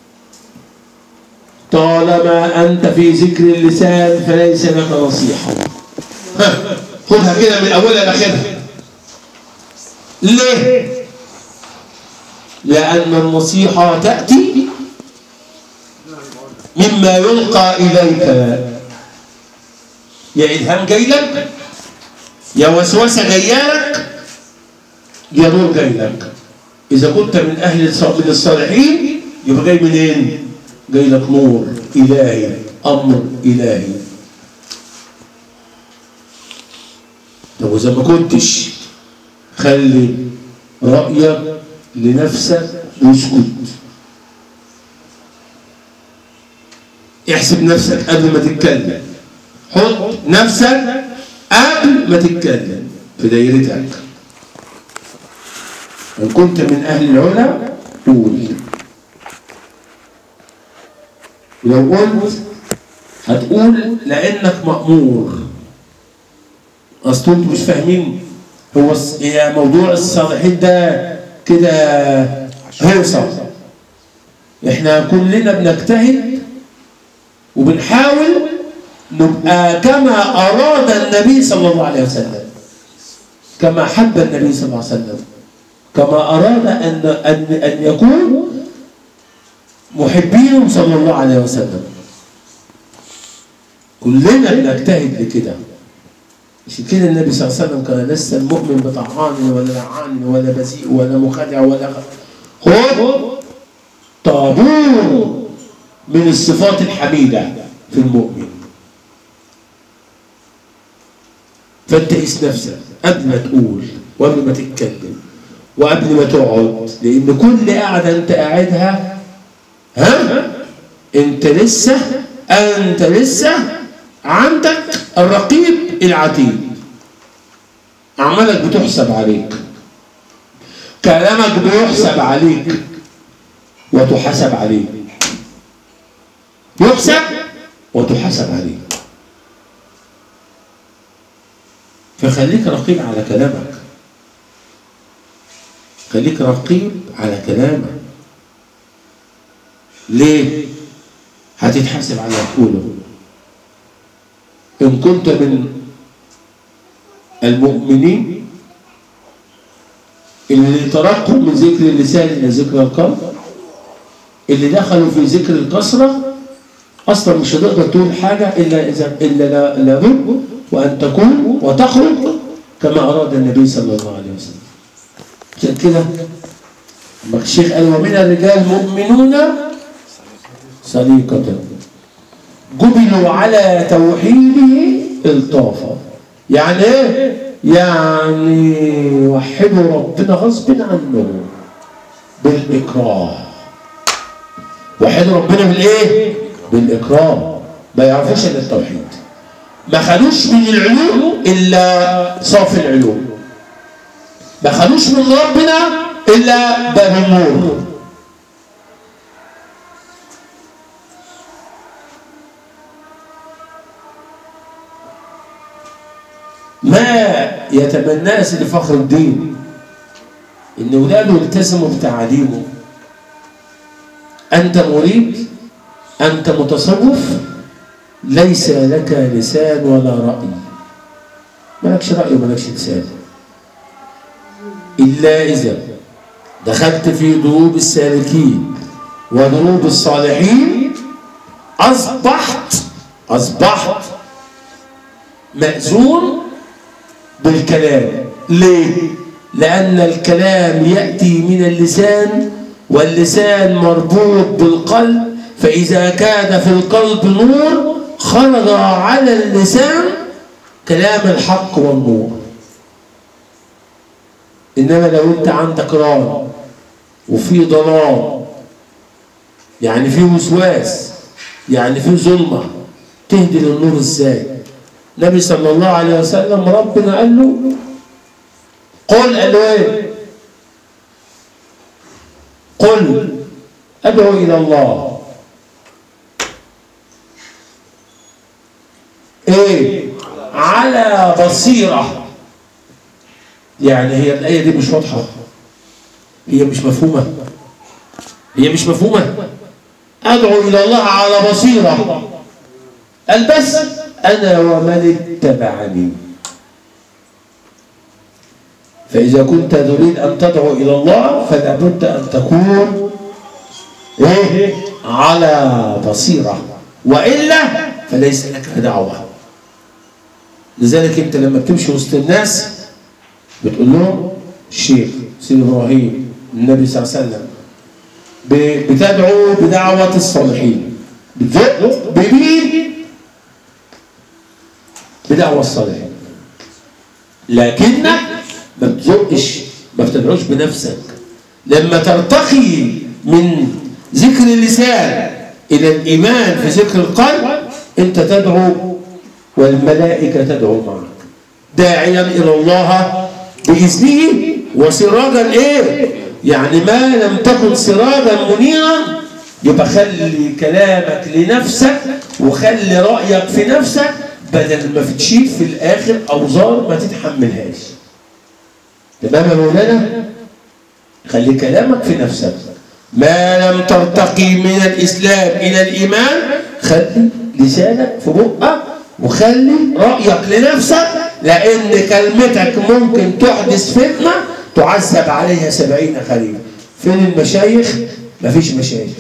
طالما انت في ذكر اللسان فليس لك نصيحه ها، خدها كده من اولها لاخرها ليه لان النصيحه تاتي مما يلقى اليك يا الهام جاي لك يا وسوسه جايه لك يا نور جاي لك اذا كنت من اهل الص- من الصالحين يبقى جاي منين جاي لك نور الهي امر الهي طب واذا ما كنتش خلي رايك لنفسك واسكت احسب نفسك قبل ما تتكلم حط نفسك قبل ما تتكلم في دايرتك إن كنت من أهل العلا قول لو قلت هتقول لأنك مأمور أصل أنتوا مش فاهمين هو الص- هي موضوع الصالحين ده كده هيصة احنا كلنا بنجتهد وبنحاول نبقى كما أراد النبي صلى الله عليه وسلم كما حب النبي صلى الله عليه وسلم كما أراد أن أن أن يكون محبين صلى الله عليه وسلم كلنا بنجتهد لكده عشان كده النبي صلى الله عليه وسلم كان ليس المؤمن بطعان ولا لعان ولا بذيء ولا مخادع ولا خ- خذ طابور من الصفات الحميدة في المؤمن فانت قيس نفسك قبل ما تقول وقبل ما تتكلم وقبل ما تقعد لان كل قعده انت قاعدها ها انت لسه انت لسه عندك الرقيب العتيد اعمالك بتحسب عليك كلامك بيحسب عليك وتحاسب عليه يحسب وتحاسب عليه فخليك رقيب على كلامك خليك رقيب على كلامك ليه هتتحاسب على تقوله ان كنت من المؤمنين اللي ترقوا من ذكر اللسان إلى ذكر القلب اللي دخلوا في ذكر الكسرة أصلا مش هتقدر تقول حاجة إلا إذا إلا لا- لابد وأن تكون وتخرج كما أراد النبي صلى الله عليه وسلم عشان كده لما الشيخ قال ومن الرجال مؤمنون سليقة جبلوا على توحيده الطافة يعني ايه؟ يعني وحدوا ربنا غصب عنه بالإكراه وحدوا ربنا بالايه؟ بالإكراه ما يعرفوش إلا التوحيد ما خدوش من العلوم إلا صافي العلوم ما خدوش من ربنا إلا باب النور ما يتمناه سيدي فخر الدين ان اولاده يلتزموا بتعاليمه انت مريد انت متصوف ليس لك لسان ولا راي مالكش راي ومالكش لسان الا اذا دخلت في دروب السالكين ودروب الصالحين اصبحت اصبحت مأذون بالكلام ليه؟ لأن الكلام يأتي من اللسان واللسان مربوط بالقلب فإذا كان في القلب نور خرج على اللسان كلام الحق والنور إنما لو أنت عندك ران وفي ضلال يعني في وسواس يعني في ظلمة تهدي للنور ازاي؟ النبي صلى الله عليه وسلم ربنا قال له قل قال له ايه؟ قل ادعو الى الله ايه؟ على بصيره يعني هي الايه دي مش واضحه هي مش مفهومه هي مش مفهومه ادعو الى الله على بصيره قال بس أنا ومن اتبعني فإذا كنت تريد أن تدعو إلى الله فلا بد أن تكون إيه؟ على بصيرة وإلا فليس لك دعوة لذلك أنت لما بتمشي وسط الناس بتقول لهم الشيخ سيد إبراهيم النبي صلى الله عليه وسلم ب- بتدعو بدعوة الصالحين بتدعو بمين؟ بدعوة الصالحين لكنك ما بتزقش ما بتدعوش بنفسك لما ترتقي من ذكر اللسان إلى الإيمان في ذكر القلب أنت تدعو والملائكة تدعو معك داعيا إلى الله بإذنه وسراجا إيه؟ يعني ما لم تكن سراجا منيرا يبقى خلي كلامك لنفسك وخلي رأيك في نفسك بدل ما تشيل في الآخر أوزار ما تتحملهاش تمام يا مولانا خلي كلامك في نفسك ما لم ترتقي من الإسلام إلى الإيمان خلي لسانك في بقك وخلي رأيك لنفسك لأن كلمتك ممكن تحدث فتنة تعذب عليها سبعين خليل فين المشايخ؟ مفيش مشايخ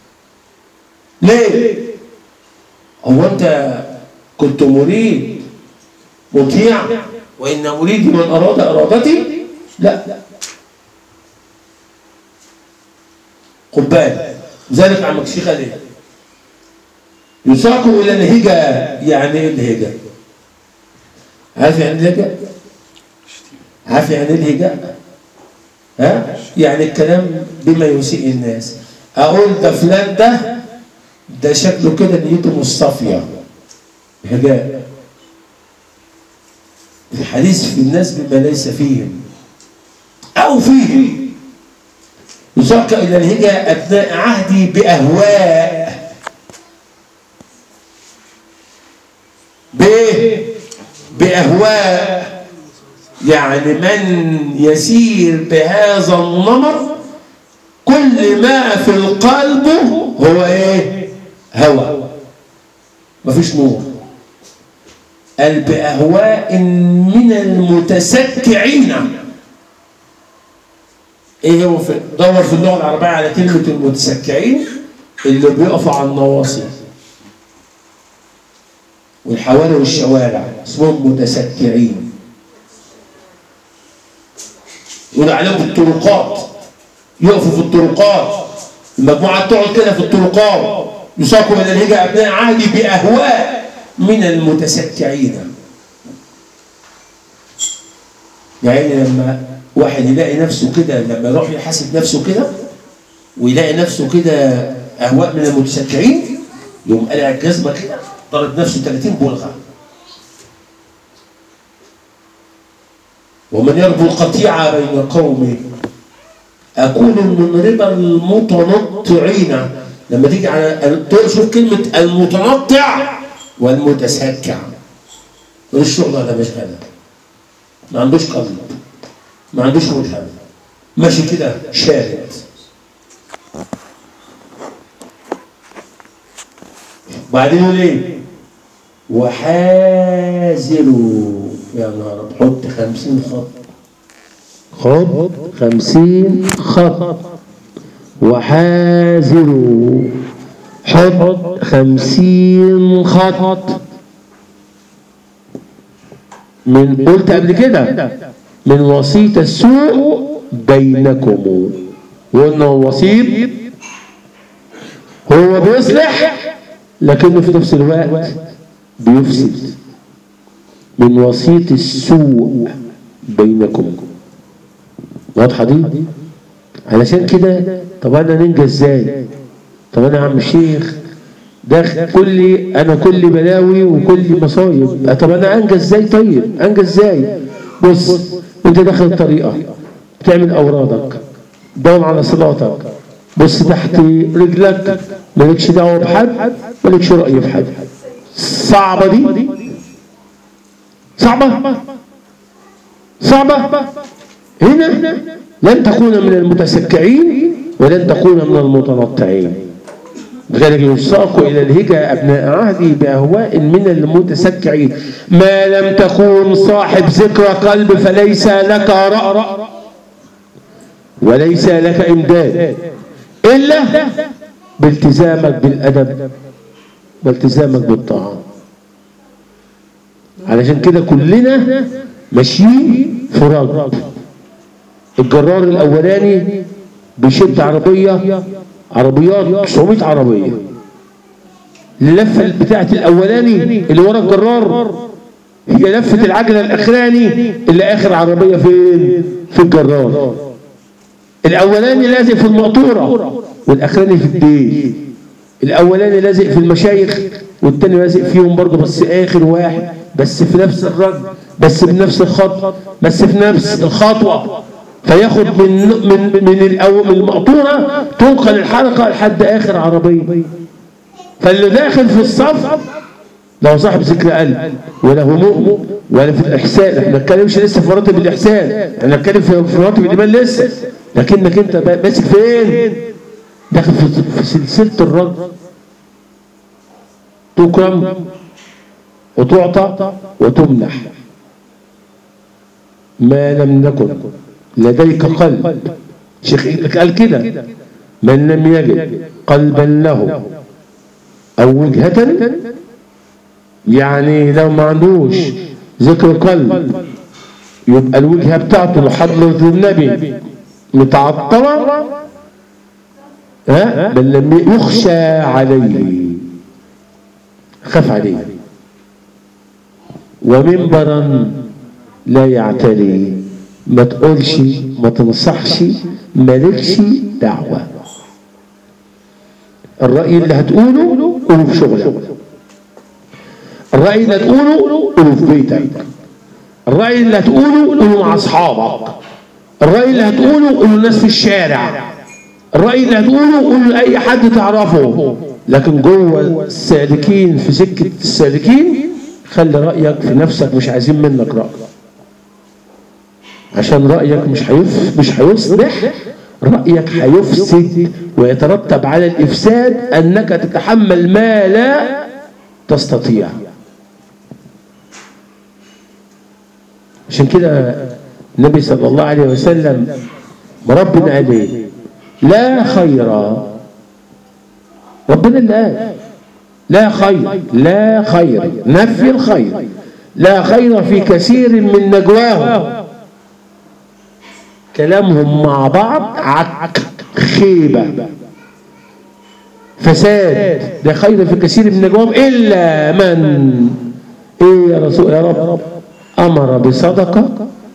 ليه؟ هو أنت كنت مريد مطيع وإن مريدي من أراد إرادتي لا خد بالك ذلك عمك الشيخ قال ايه يساقوا الى الهجة يعني ايه الهجة عارف يعني ايه الهجة عارف يعني ايه الهجة ها يعني الكلام بما يسيء الناس اقول ده فلان ده ده شكله كده نيته مصطفيه هجاء الحديث في الناس بما ليس فيهم أو فيهم يساق إلى الهجة أبناء عهدي بأهواء بإيه؟ بأهواء يعني من يسير بهذا النمط كل ما في القلب هو ايه هوى مفيش نور قال بأهواء من المتسكعين ايه هو في دور في اللغه العربيه على كلمه المتسكعين اللي بيقفوا على النواصي والحواري والشوارع اسمهم متسكعين يقول عليهم في الطرقات يقفوا في الطرقات المجموعة تقعد كده في الطرقات يساقوا إلى الهجة أبناء عهدي بأهواء من المتسكعين يعني لما واحد يلاقي نفسه كده لما يروح يحاسب نفسه كده ويلاقي نفسه كده أهواء من المتسكعين يقوم قلع الجزمة كده ضرب نفسه 30 بلغة ومن يربو القطيعة بين قومه أكون من ربا المتنطعين لما تيجي على تشوف كلمة المتنطع والمتسكع الشغل ده مش هذا ما عندوش قلب ما عندوش وجهة ماشي كده شارد بعدين يقول ايه وحازروا يا نهار حط خمسين خط خط خمسين خط وحازروا حط خمسين خط من قلت قبل كده من وسيط السوء بينكم وقلنا وسيط هو بيصلح لكنه في نفس الوقت بيفسد من وسيط السوء بينكم واضحة دي علشان كده طب انا ننجى ازاي طب انا يا عم الشيخ ده كل انا كل بلاوي وكل مصايب طب انا انجى ازاي طيب انجى ازاي بص انت داخل الطريقه بتعمل اورادك داوم على صلاتك بص تحت رجلك مالكش دعوه بحد مالكش راي في حد صعبه دي صعبه صعبه هنا لن تكون من المتسكعين ولن تكون من المتنطعين لذلك يساق إلى الهجة أبناء عهدي بأهواء من المتسكعين ما لم تكون صاحب ذكر قلب فليس لك رأى وليس لك إمداد إلا بالتزامك بالأدب والتزامك بالطاعة علشان كده كلنا ماشيين في رجل الجرار الأولاني بيشد عربية عربيات 900 عربية اللفة بتاعت الأولاني اللي ورا الجرار هي لفة العجلة الأخراني اللي آخر عربية فين؟ في الجرار الأولاني لازق في المقطورة والأخراني في الديل الأولاني لازق في المشايخ والتاني لازق فيهم برضه بس آخر واحد بس في نفس الرجل بس بنفس الخط بس في نفس الخطوة فياخد من من من الأو من المقطورة تنقل الحلقة لحد آخر عربية فاللي داخل في الصف لو صاحب ذكر قلب ولا هموم ولا في الإحسان احنا ما بنتكلمش لسه في مراتب الإحسان احنا بنتكلم في مراتب الإيمان لسه لكنك أنت ماسك فين؟ داخل في, في سلسلة الرد تكرم وتعطى وتمنح ما لم نكن لديك قلب شيخ قال كده من لم يجد قلبا له او وجهة يعني لو ما عندوش ذكر قلب يبقى الوجهة بتاعته لحضرة النبي متعطلة ها بل لم يخشى عليه خاف عليه ومنبرا لا يعتلي ما تقولش ما تنصحش مالكش دعوة الرأي اللي هتقوله قوله في شغلك الرأي اللي هتقوله قوله في بيتك الرأي اللي هتقوله قوله مع أصحابك الرأي اللي هتقوله قوله الناس في الشارع الرأي اللي هتقوله قوله لأي حد تعرفه لكن جوه السالكين في سكة السالكين خلي رأيك في نفسك مش عايزين منك رأي عشان رأيك مش هيف مش هيصلح رأيك هيفسد ويترتب على الإفساد أنك تتحمل ما لا تستطيع عشان كده النبي صلى الله عليه وسلم ما ربنا قال ايه لا خير ربنا اللي قال لا خير لا خير نفي الخير لا خير في كثير من نجواهم كلامهم مع بعض عك خيبة فساد لا خير في كثير من نجواهم إلا من إيه يا رسول يا رب أمر بصدقة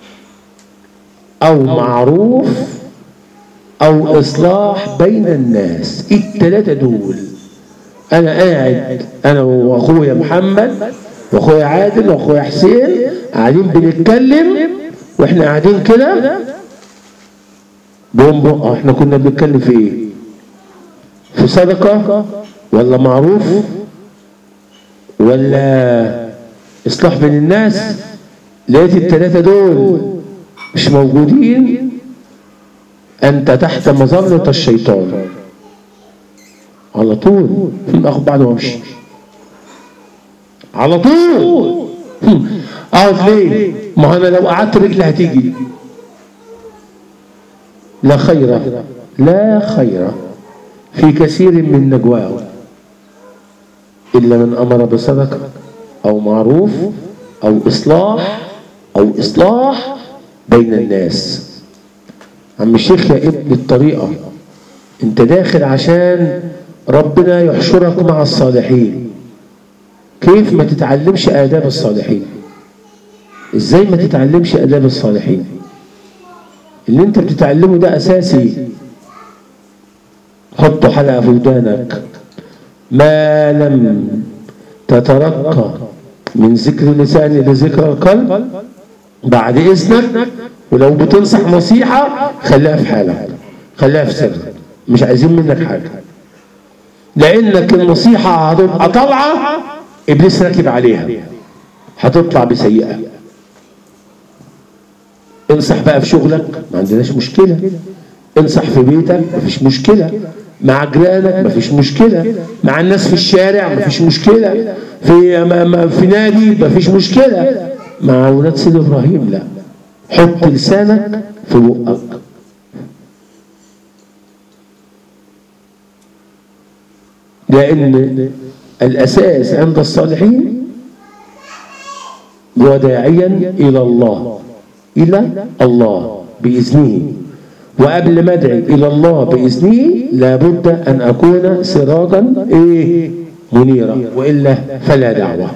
أو معروف أو إصلاح بين الناس التلاتة دول أنا قاعد أنا وأخويا محمد وأخويا عادل وأخويا حسين قاعدين بنتكلم وإحنا قاعدين كده بوم بوم إحنا كنا بنتكلم في إيه؟ في صدقة ولا معروف ولا إصلاح بين الناس لقيت التلاتة دول مش موجودين أنت تحت مظلة الشيطان على طول اخد بعض وامشي على طول اقعد ليه ما انا لو قعدت رجلي هتيجي لا خير لا خير في كثير من نجواه الا من امر بصدقه او معروف او اصلاح او اصلاح بين الناس عم الشيخ يا ابن الطريقه انت داخل عشان ربنا يحشرك مع الصالحين كيف ما تتعلمش آداب الصالحين ازاي ما تتعلمش آداب الصالحين اللي انت بتتعلمه ده أساسي حطه حلقة في ودانك ما لم تترقى من ذكر اللسان لذكر القلب بعد إذنك ولو بتنصح نصيحة خليها في حالك خليها في سر مش عايزين منك حاجة لانك النصيحة هتبقى طالعة ابليس راكب عليها هتطلع بسيئة انصح بقى في شغلك ما عندناش مشكلة انصح في بيتك مفيش مشكلة مع جيرانك مفيش مشكلة مع الناس في الشارع مفيش مشكلة في ما ما في نادي مفيش مشكلة مع أولاد سيد إبراهيم لا حط لسانك في بقك لأن الأساس عند الصالحين هو داعيا إلى الله إلى الله بإذنه وقبل ما أدعي إلى الله بإذنه لابد أن أكون سراجا إيه منيرا وإلا فلا دعوة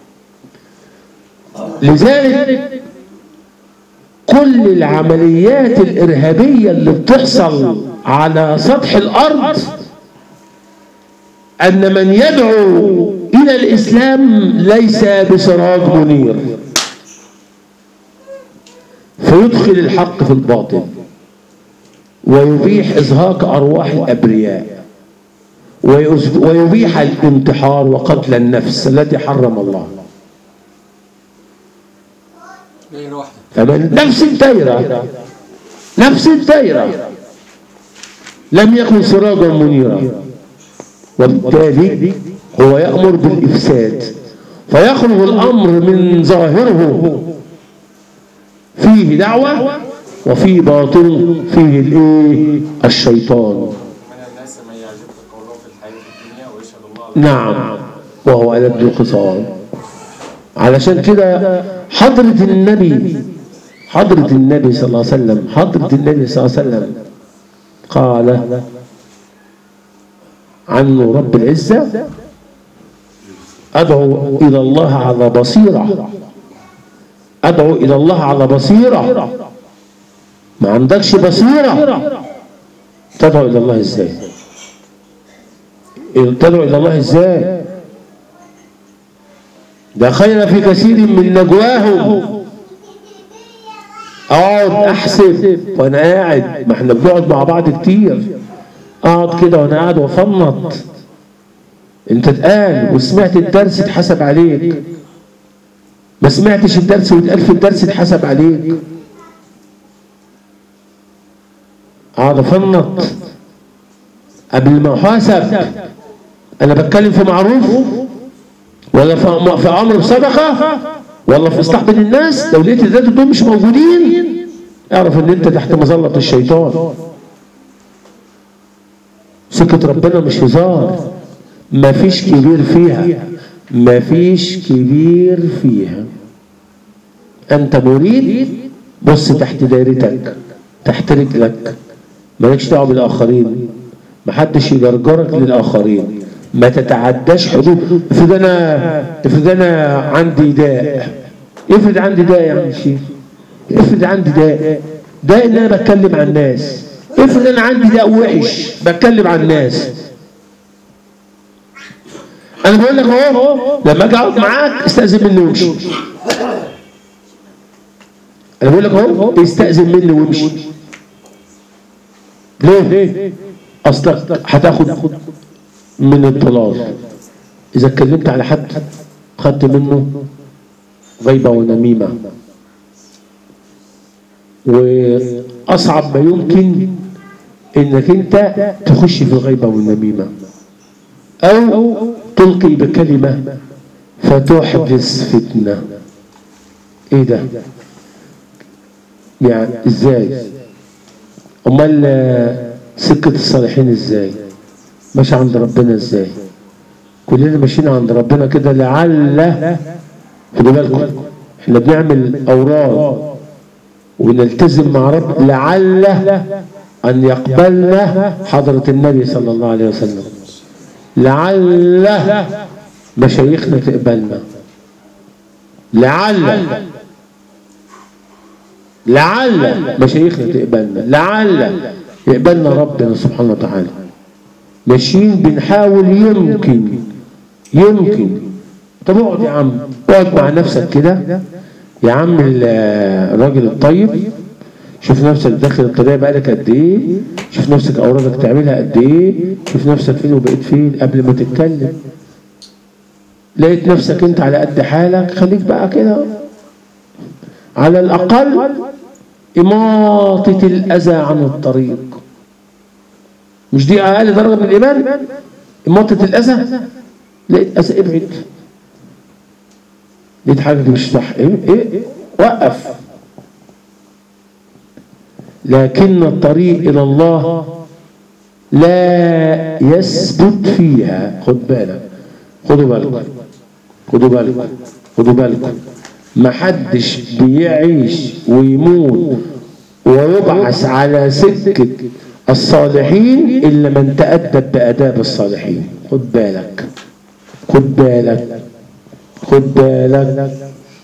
لذلك كل العمليات الإرهابية اللي بتحصل على سطح الأرض أن من يدعو إلى الإسلام ليس بسراج منير فيدخل الحق في الباطل ويبيح إزهاق أرواح الأبرياء ويبيح الانتحار وقتل النفس التي حرم الله فمن نفس الدائرة نفس الدائرة لم يكن سراجا منيرا وبالتالي هو يأمر بالإفساد فيخرج الأمر من ظاهره فيه دعوة وفي باطن فيه الايه الشيطان من الناس من يعجبك قوله في الحياة الدنيا ويشهد الله نعم وهو ألد الخصام علشان كده حضرة النبي حضرة النبي صلى الله عليه وسلم حضرة النبي صلى الله عليه وسلم قال عنه رب العزة أدعو إلى الله على بصيرة أدعو إلى الله على بصيرة ما عندكش بصيرة تدعو إلى الله إزاي تدعو إلى الله إزاي ده خير في كثير من نجواهم اقعد احسب وانا قاعد ما احنا بنقعد مع بعض كتير اقعد كده وانا قاعد وافنط انت اتقال وسمعت الدرس اتحسب عليك ما سمعتش الدرس واتقال في الدرس اتحسب عليك اقعد افنط قبل ما احاسب انا بتكلم في معروف ولا في في امر بصدقه ولا في اصلاح بين الناس لو لقيت الذات دول مش موجودين اعرف ان انت تحت مظلة الشيطان سكة ربنا مش هزار مفيش كبير فيها مفيش كبير فيها انت مريد بص تحت دايرتك تحت رجلك مالكش دعوه بالاخرين محدش يجرجرك للاخرين ما تتعداش حدود افرض انا افرض انا عندي داء افرض عندي داء يا عم الشيخ افرض عندي داء داء ان انا بتكلم عن الناس افرض انا عندي داء وحش بتكلم عن الناس انا بقول لك اهو لما اجي اقعد معاك استاذن مني وامشي انا بقول لك اهو استاذن مني وامشي ليه اصلك هتاخد من الضلال اذا اتكلمت على حد خدت منه غيبه ونميمه واصعب ما يمكن انك انت تخش في الغيبه والنميمه او تلقي بكلمه فتحدث فتنه ايه ده يعني ازاي امال آه، سكه الصالحين ازاي ماشي عند ربنا ازاي كلنا ماشيين عند ربنا كده لعل خدوا بالكم احنا بنعمل اوراد ونلتزم مع رب لعل ان يقبلنا حضره النبي صلى الله عليه وسلم لعل مشايخنا تقبلنا لعل لعل مشايخنا تقبلنا لعل يقبلنا ربنا سبحانه وتعالى ماشيين بنحاول يمكن يمكن طب اقعد يا عم اقعد مع نفسك كده يا عم ال- الراجل الطيب شوف نفسك داخل الطريقه بقالك قد ايه شوف نفسك اوراقك تعملها قد ايه شوف نفسك فين وبقيت فين قبل ما تتكلم لقيت نفسك انت على قد حالك خليك بقى كده على الاقل اماطه الاذى عن الطريق مش دي اقل درجه من الايمان اماطه الاذى لقيت اذى ابعد لقيت حاجه مش صح ايه ايه إيه؟ وقف لكن الطريق الى الله لا يثبت فيها خد بالك خدوا بالكم خدوا بالكم خدوا بالكم ما حدش بيعيش ويموت ويبعث على سكة الصالحين إلا من تأدب بآداب الصالحين خد بالك خد بالك خد بالك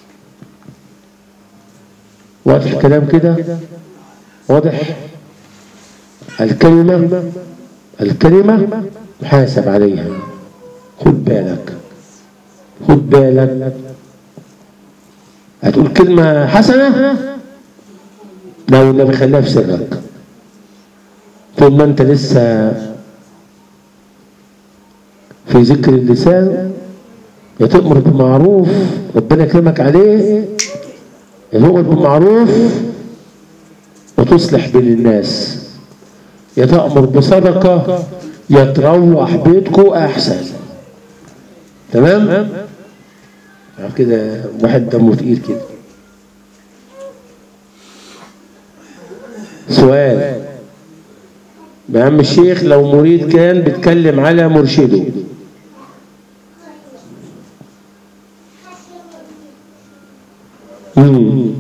واضح الكلام كده واضح الكلمة الكلمة محاسب عليها خد بالك خد بالك هتقول كلمة حسنة لو النبي خليها في سرك طول ما انت لسه في ذكر اللسان يا تأمر بالمعروف ربنا يكرمك عليه يا تؤمر بالمعروف وتصلح بين الناس يا تأمر بصدقة يا تروح بيتكو أحسن تمام؟ عارف كده واحد دمه تقيل كده سؤال يا عم الشيخ لو مريد كان بيتكلم على مرشده مم.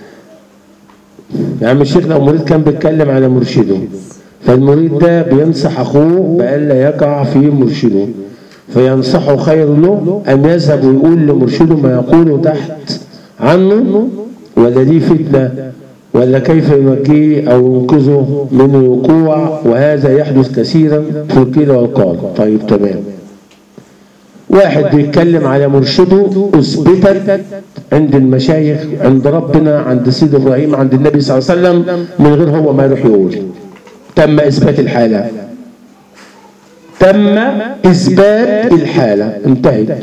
يا عم الشيخ لو مريد كان بيتكلم على مرشده فالمريد ده بينصح اخوه بألا يقع في مرشده فينصحه خير له أن يذهب ويقول لمرشده ما يقوله تحت عنه ولا دي فتنة ولا كيف يوجيه أو ينقذه من الوقوع وهذا يحدث كثيرا في القيل والقال طيب تمام واحد بيتكلم على مرشده أثبتت عند المشايخ عند ربنا عند سيد إبراهيم عند النبي صلى الله عليه وسلم من غير هو ما يروح يقول تم إثبات الحالة تم إثبات الحالة انتهت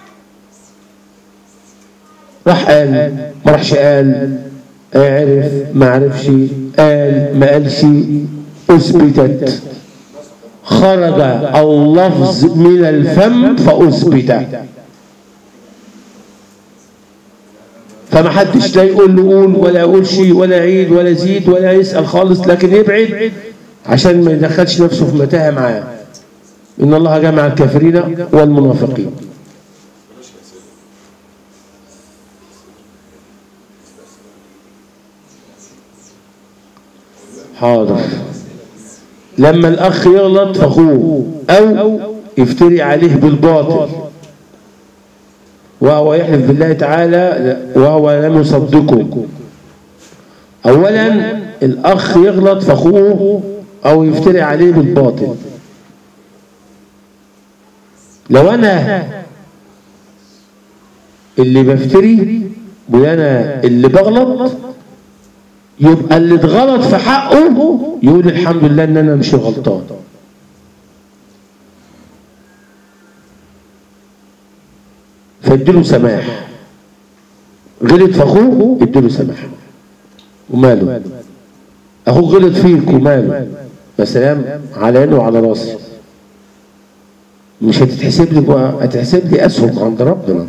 راح قال ما راحش قال عرف ما عرفش قال ما قالش أثبتت خرج اللفظ من الفم فأثبت فما حدش لا يقول له قول ولا يقول شيء ولا يعيد ولا يزيد ولا يسأل خالص لكن يبعد عشان ما يدخلش نفسه في متاهة معاه إن الله جمع الكافرين والمنافقين حاضر لما الأخ يغلط فأخوه أو يفتري عليه بالباطل وهو يحلف بالله تعالى وهو لم يصدقه أولا الأخ يغلط فأخوه أو يفتري عليه بالباطل لو أنا اللي بفتري وأنا اللي بغلط يبقى اللي اتغلط في حقه يقول الحمد لله ان انا مش غلطان فاديله سماح غلط في اخوه اديله سماح وماله اخوه غلط فيك وماله يا سلام على عيني وعلى راسي مش هتتحسب لي بقى هتتحسب لي اسهم عند ربنا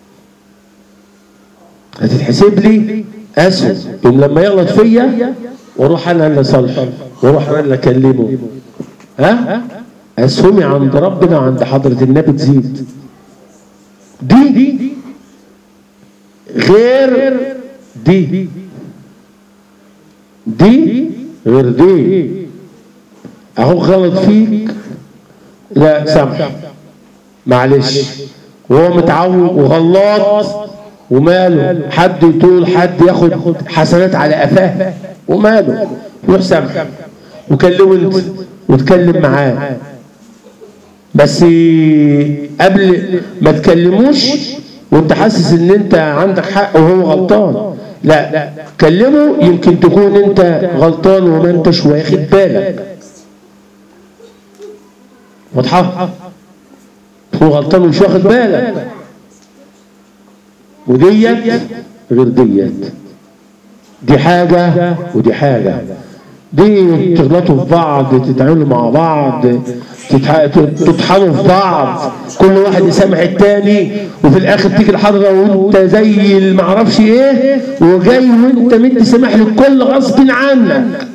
هتتحسب لي اسهم يوم لما يغلط فيا واروح انا اللي صالحه واروح انا اللي اكلمه ها اسهمي عند ربنا وعند حضره النبي تزيد دي غير دي دي غير دي اهو غلط فيك لا سامح معلش وهو متعود وغلط وماله حد يطول حد ياخد حسنات على قفاه وماله روح سامح وكلمه انت وتكلم معاه بس قبل ما تكلموش وانت حاسس ان انت عندك حق وهو غلطان لا كلمه يمكن تكون انت غلطان وما انتش واخد بالك واضحه هو غلطان ومش واخد بالك وديت غير ديت دي حاجة ودي حاجة دي تغلطوا في بعض تتعاملوا مع بعض تتح- تطحنوا في بعض كل واحد يسامح التاني وفي الاخر تيجي الحضره وانت زي المعرفش ايه وجاي وانت مدي سامح للكل غصب عنك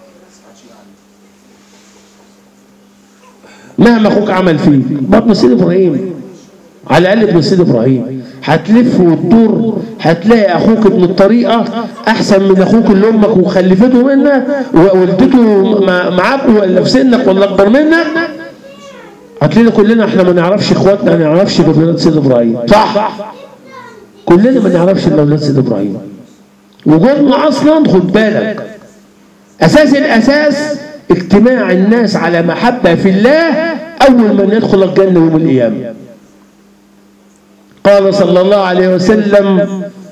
مهما اخوك عمل فيك برضه سيد ابراهيم على الاقل ابن سيد ابراهيم هتلف وتدور هتلاقي اخوك ابن الطريقه احسن من اخوك اللي امك وخلفته منك ووالدته مع- معاك ولا في سنك ولا اكبر منك هتلاقينا كلنا احنا ما نعرفش اخواتنا ما نعرفش اولاد سيد ابراهيم صح كلنا ما نعرفش الا اولاد سيد ابراهيم وجودنا اصلا خد بالك اساس الاساس اجتماع الناس على محبه في الله اول من يدخل الجنه يوم القيامه قال صلى الله عليه وسلم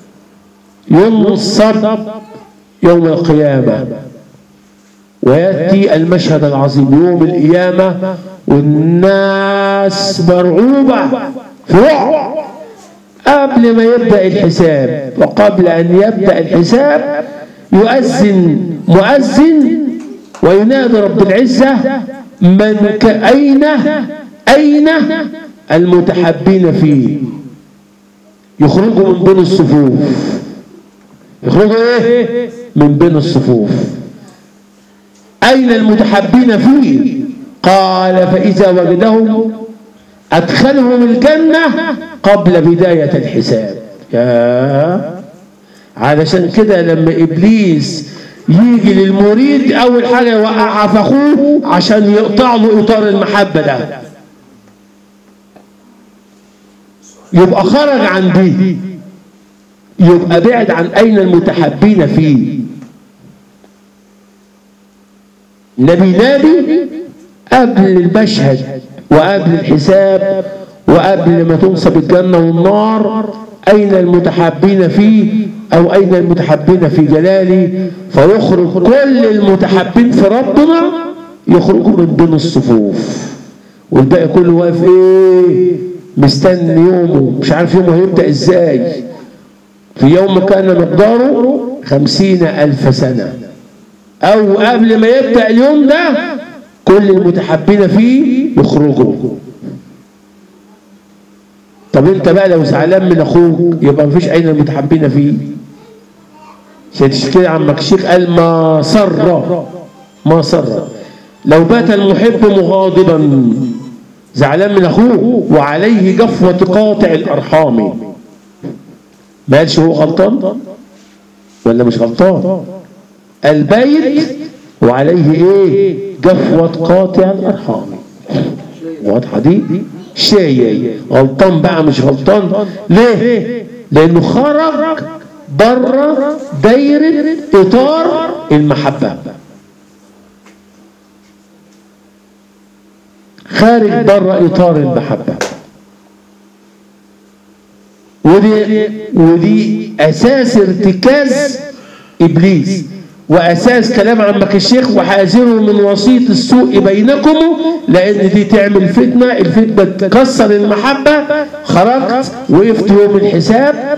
ينصب يوم القيامة ويأتي المشهد العظيم يوم القيامة والناس مرعوبة في رعب قبل ما يبدأ الحساب وقبل أن يبدأ الحساب يؤذن مؤذن وينادي رب العزة من ك... أين أين المتحبين فيه يخرجوا من بين الصفوف يخرجوا ايه من بين الصفوف اين المتحبين فيه قال فاذا وجدهم ادخلهم الجنه قبل بدايه الحساب يا علشان كده لما ابليس يجي للمريد اول حاجه يوقع في اخوه عشان يقطع له اطار المحبه ده يبقى خرج عن دي يبقى بعد عن أين المتحبين فيه نبي نبي قبل المشهد وقبل الحساب وقبل ما تنصب الجنة والنار أين المتحبين فيه أو أين المتحبين في جلالي فيخرج كل المتحبين في ربنا يخرجوا من بين الصفوف والباقي كله واقف ايه مستني يومه مش عارف يومه هيبدأ ازاي في يوم كان مقداره خمسين ألف سنة أو قبل ما يبدأ اليوم ده كل المتحبين فيه يخرجوا طب انت بقى لو زعلان من اخوك يبقى مفيش اين المتحبين فيه عشان كده عمك الشيخ قال ما سر ما سر لو بات المحب مغاضبا زعلان من اخوه وعليه جفوة قاطع الارحام ما قالش هو غلطان ولا مش غلطان البيت وعليه ايه جفوة قاطع الارحام واضحة دي شيء غلطان بقى مش غلطان ليه لانه خرج بره دايرة اطار المحبة خارج بره اطار المحبة ودي ودي اساس ارتكاز ابليس واساس كلام عمك الشيخ وحاذروا من وسيط السوء بينكم لان دي تعمل فتنه الفتنه تكسر المحبه خرجت وقفت يوم الحساب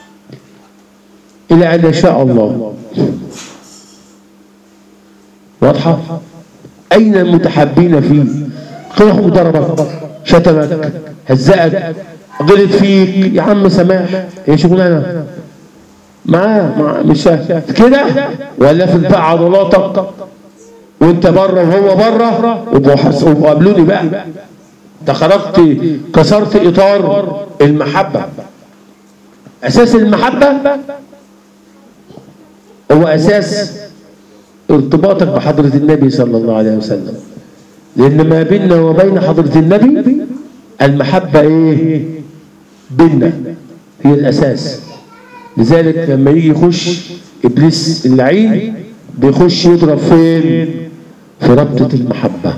الى ان يشاء الله واضحه اين المتحبين فيه قلهم ضربك شتمك هزأك غلط فيك يا عم سماح ايه شغلانه معاه مع مش كده ولا في بقى عضلاتك وانت بره وهو بره وابقوا حس- وابقوا قابلوني بقى انت خرجت كسرت اطار المحبه اساس المحبه هو اساس ارتباطك بحضره النبي صلى الله عليه وسلم لان ما بيننا وبين حضره النبي المحبه ايه بيننا هي الاساس لذلك لما يجي يخش ابليس اللعين بيخش يضرب فين في ربطة المحبة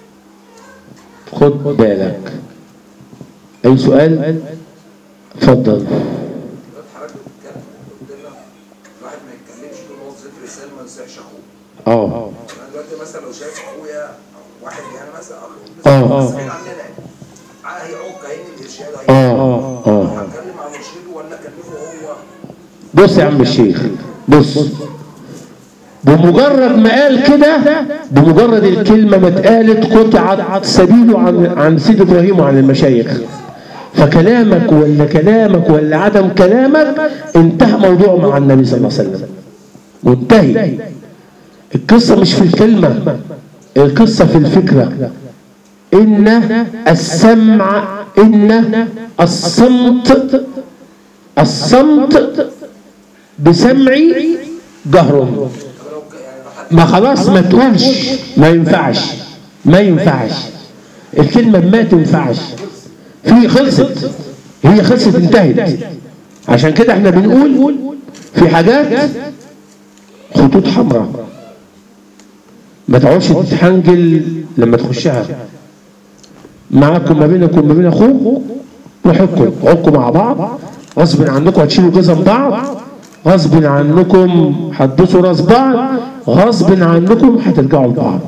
خد بالك اي سؤال اتفضل دلوقتي حضرتك بتتكلم قدامنا الواحد ما يتكلمش طول ما هو في ذكر لسان ما ينصحش اخوه اه انا دلوقتي مثلا لو شايف اخويا أو واحد يعني مثلا اخ آه، آه. بس بعيد عننا يعني ع- هيعوق هيني الارشاد اه هيعوق اه اه هتكلم مع مرشده ولا اكلمه هو بص يا عم الشيخ بص بمجرد ما قال كده بمجرد الكلمة ما اتقالت قطعت سبيله عن عن سيد ابراهيم وعن المشايخ فكلامك ولا كلامك ولا عدم كلامك انتهى موضوع مع النبي صلى الله عليه وسلم منتهي القصة مش في الكلمة القصة في الفكرة إن السمع إن الصمت الصمت بسمعي جهر طب لو ك- يعني لو حد ما خلاص ما تقولش ما ينفعش ما ينفعش الكلمة ما تنفعش في خلصت هي خلصت انتهت عشان كده احنا بنقول في حاجات خطوط حمراء ما تقعدش تتحنجل لما تخشها معاكم ما بينكم وما بين اخوك روحكم اقعدوا مع بعض غصب عنكم هتشيلوا جزم بعض غصب عنكم هتدوسوا راس بعض غصب عنكم هترجعوا لبعض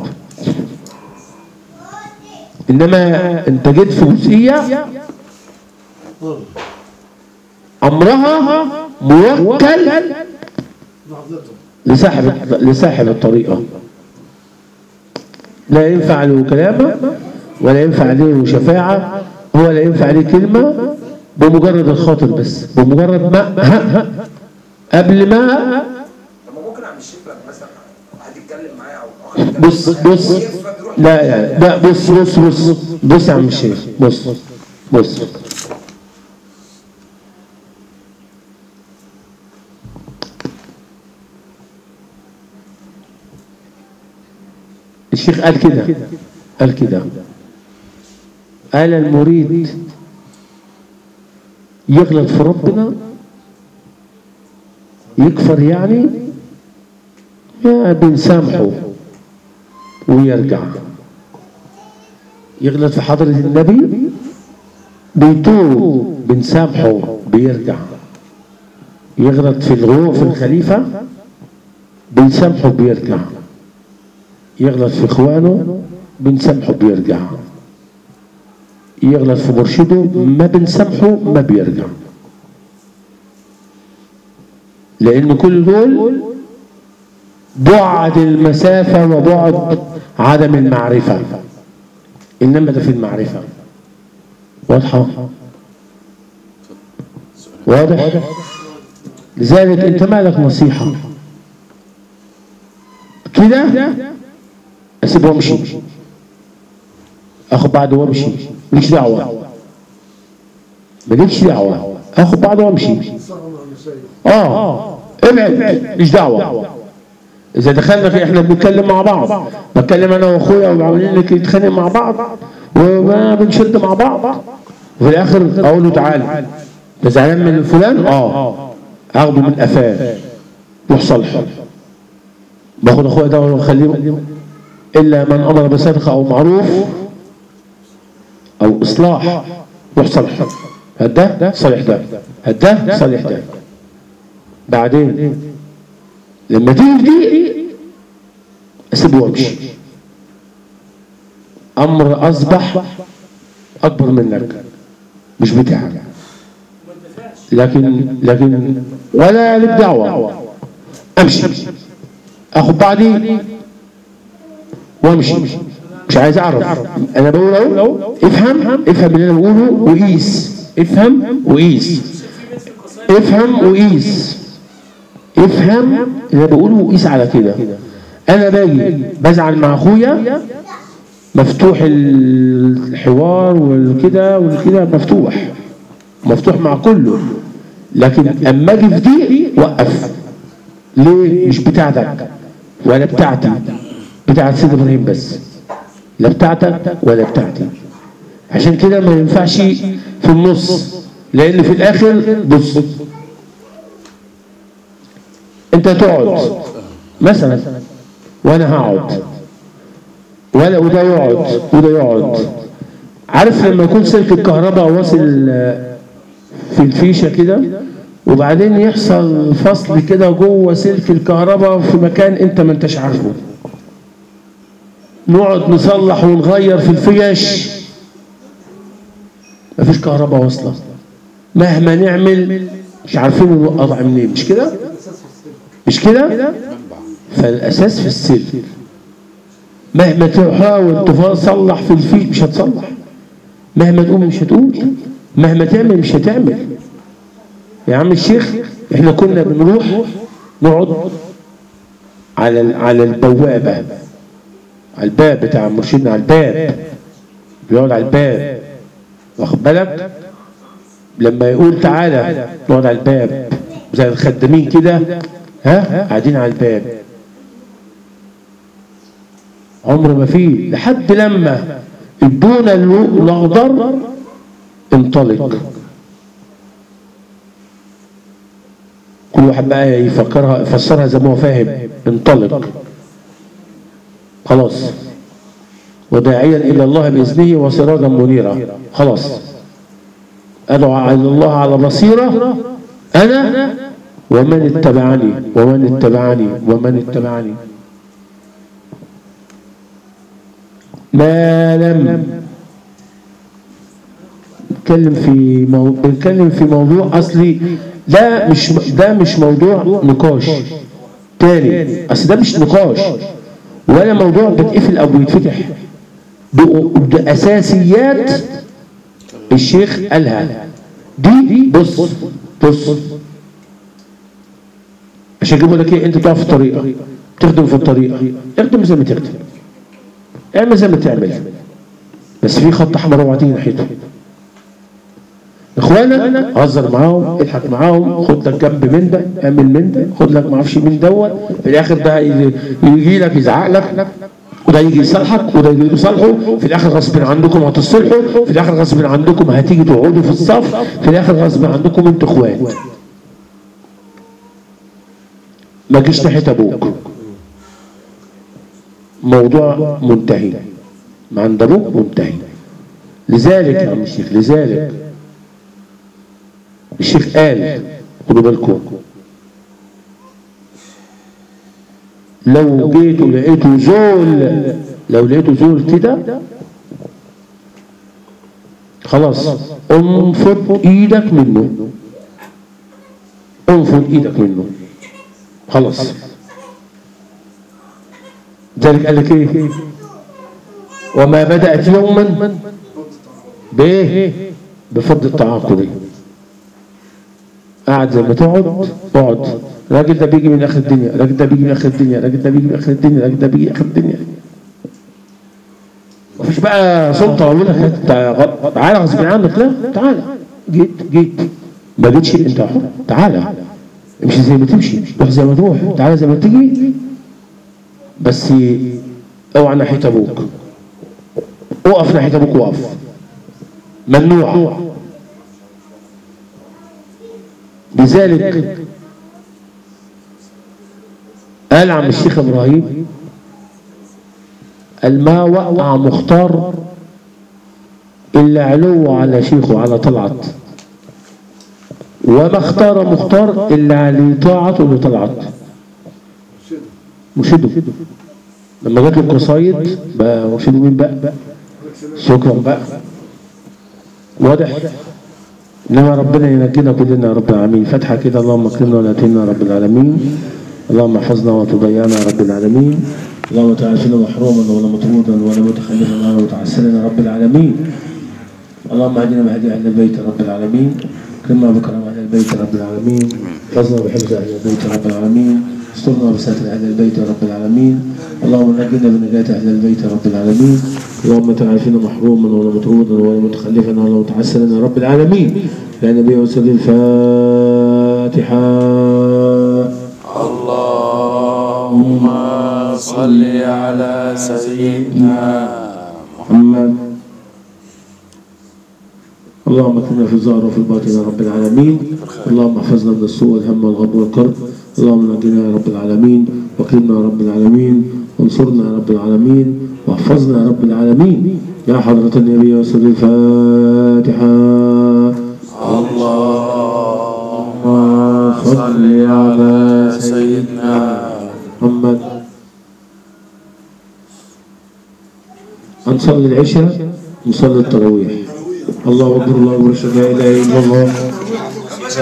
انما انت جيت في جزئيه امرها موكل لصاحب لصاحب الطريقه لا ينفع له كلامه ولا ينفع له شفاعة ولا ينفع له كلمة بمجرد الخاطر بس بمجرد ما ها ها قبل ما طب ما ممكن اعمل الشيخ لما مثلا واحد يتكلم معايا او اخ يتكلم بص معايا، بص يفهم يروح لا لا لا بص بص بص بص يا عم الشيخ بص بص الشيخ قال كده قال كده قال المريد يغلط في ربنا يكفر يعني يا بنسامحه ويرجع يغلط في حضرة النبي بيتوب بنسامحه بيرجع يغلط في الغلو في الخليفة بنسامحه بيرجع يغلط في اخوانه بنسامحه بيرجع يغلط في مرشده ما بنسامحه ما بيرجع لان كل دول بعد المسافة وبعد عدم المعرفة إنما ده في المعرفة واضحة واضح لذلك انت مالك نصيحة كده اسيبه وامشي اخد بعضه وامشي ماليش دعوة ماليش دعوة اخد بعضه وامشي اه ابعد ماليش دعوة اذا دخلنا في احنا بنتكلم مع بعض بتكلم انا واخويا وعاملين لك نتخانق مع بعض وما بنشد مع بعض وفي الاخر اقول له تعالى انت زعلان من فلان اه اخده من قفاه روح صالحه باخد اخويا ده واخليه الا من امر بصدقه او معروف او اصلاح روح صالحه هده صالح ده هده صالح ده بعدين لما تيجي دي اسيبه وامشي امر اصبح اكبر منك مش بتاعك لكن لكن ولا لك دعوه امشي اخد بعضي وامشي مش عايز اعرف انا بقول اهو افهم افهم اللي انا بقوله وقيس افهم وقيس افهم وقيس افهم اللي أنا بقوله وقيس على كده انا باجي بزعل مع اخويا مفتوح الحوار والكده والكده مفتوح مفتوح مع كله لكن اما اجي في دي وقف ليه مش بتاعتك ولا بتاعتي بتاعت سيد ابراهيم بس لا بتاعتك ولا بتاعتي عشان كده ما ينفعش في النص لان في الاخر بص انت تقعد مثلا وانا هقعد ولا وده يقعد وده يقعد عارف لما يكون سلك الكهرباء واصل آه، في الفيشه كده وبعدين يحصل فصل كده جوه سلك الكهرباء في مكان انت ما انتش عارفه نقعد نصلح ونغير في الفيش مفيش كهرباء واصله مهما نعمل مش عارفين نقطع منين مش كده مش كده فالاساس في السلك مهما تحاول تصلح في الفيل مش هتصلح مهما تقوم مش هتقوم مهما تعمل مش هتعمل يا عم الشيخ احنا كنا بنروح نقعد على ال- على البوابه على الباب بتاع مرشدنا على الباب بيقعد على الباب واخد بالك لما يقول تعالى نقعد على الباب زي الخدامين كده ها قاعدين على الباب عمر ما فيه لحد لما ادونا اللو- الاخضر انطلق كل واحد بقى يفكرها يفسرها زي ما هو فاهم انطلق خلاص وداعيا الى الله باذنه وسراجا منيرا خلاص ادعو على الله على بصيره انا ومن اتبعني ومن اتبعني ومن اتبعني ما لم بنتكلم في مو... بنتكلم في موضوع اصلي ده مش ده مش موضوع نقاش تاني اصل ده مش نقاش ولا موضوع بيتقفل او بيتفتح ده ده اساسيات الشيخ قالها دي بص بص عشان كده بقول لك ايه انت تقف في الطريق تخدم في الطريق اخدم زي ما تخدم اعمل زي ما تعمل بس في خط احمر اوعى تيجي ناحيته اخوانا هزر معاهم اضحك معاهم خد لك جنب من ده اعمل من ده خد لك ما اعرفش مين دوت في الاخر ده يجي- يجي لك يزعق لك وده يجي يصالحك وده يجي يصالحه في الاخر غصب عنكم هتصلحوا في الاخر غصب عنكم هتيجي تقعدوا في الصف في الاخر غصب عنكم انتوا اخوات ما تجيش ناحيه ابوك موضوع منتهي ما عند ابوك منتهي لذلك يا عم الشيخ لذلك الشيخ قال خدوا بالكم لو جيتوا لقيتوا زول لو لقيتوا زول كده خلاص انفض ايدك منه انفض ايدك منه خلاص ذلك قال لك ايه وما بدأت يوما بايه بفض التعاقد قاعد زي ما تقعد اقعد الراجل ده بيجي من اخر الدنيا الراجل ده بيجي من اخر الدنيا الراجل ده بيجي من اخر الدنيا الراجل ده بيجي من اخر الدنيا مفيش بقى سلطه اقول لك انت غ- تعالى غصب عنك لا تعالى جيت جيت ما جيتش انت حر تعالى امشي زي ما تمشي روح زي ما تروح تعالى زي ما تيجي بس اوعى ناحيه ابوك اقف ناحيه ابوك وقف ممنوع لذلك قال عم الشيخ ابراهيم قال ما وقع مختار الا علو على شيخه على طلعت وما اختار مختار الا على طاعته لطلعت مرشده لما جات له القصايد بقى مرشده مين بقى شكرا بقى واضح انما ربنا ينجينا كلنا يا رب العالمين فتحه كده اللهم اكرمنا ولا تهنا يا رب العالمين اللهم احفظنا وتضيعنا يا رب العالمين اللهم تعافينا محروما ولا مطرودا ولا متخلفا ولا متعسرا يا رب العالمين اللهم اهدنا بهدي اهل البيت يا رب العالمين اكرمنا بكرم اهل البيت يا رب العالمين احفظنا بحفظ اهل البيت يا رب العالمين استرنا بستر اهل البيت يا رب العالمين اللهم نجنا بنجاة اهل البيت يا رب العالمين اللهم تعافينا محروما ولا مطرودا ولا متخلفا ولا متعسرا يا رب العالمين يا نبي وسل الفاتحه اللهم صل على سيدنا محمد اللهم اكرمنا في الظاهر وفي الباطن يا رب العالمين اللهم احفظنا من السوء والهم والغم والكرب اللهم نجنا يا رب العالمين واكرمنا يا رب العالمين وانصرنا يا رب العالمين واحفظنا يا رب العالمين يا حضرة النبي وسر الفاتحة اللهم صل على سيدنا محمد هنصلي العشاء نصلي التراويح الله اكبر الله اكبر اشهد ان لا اله الا الله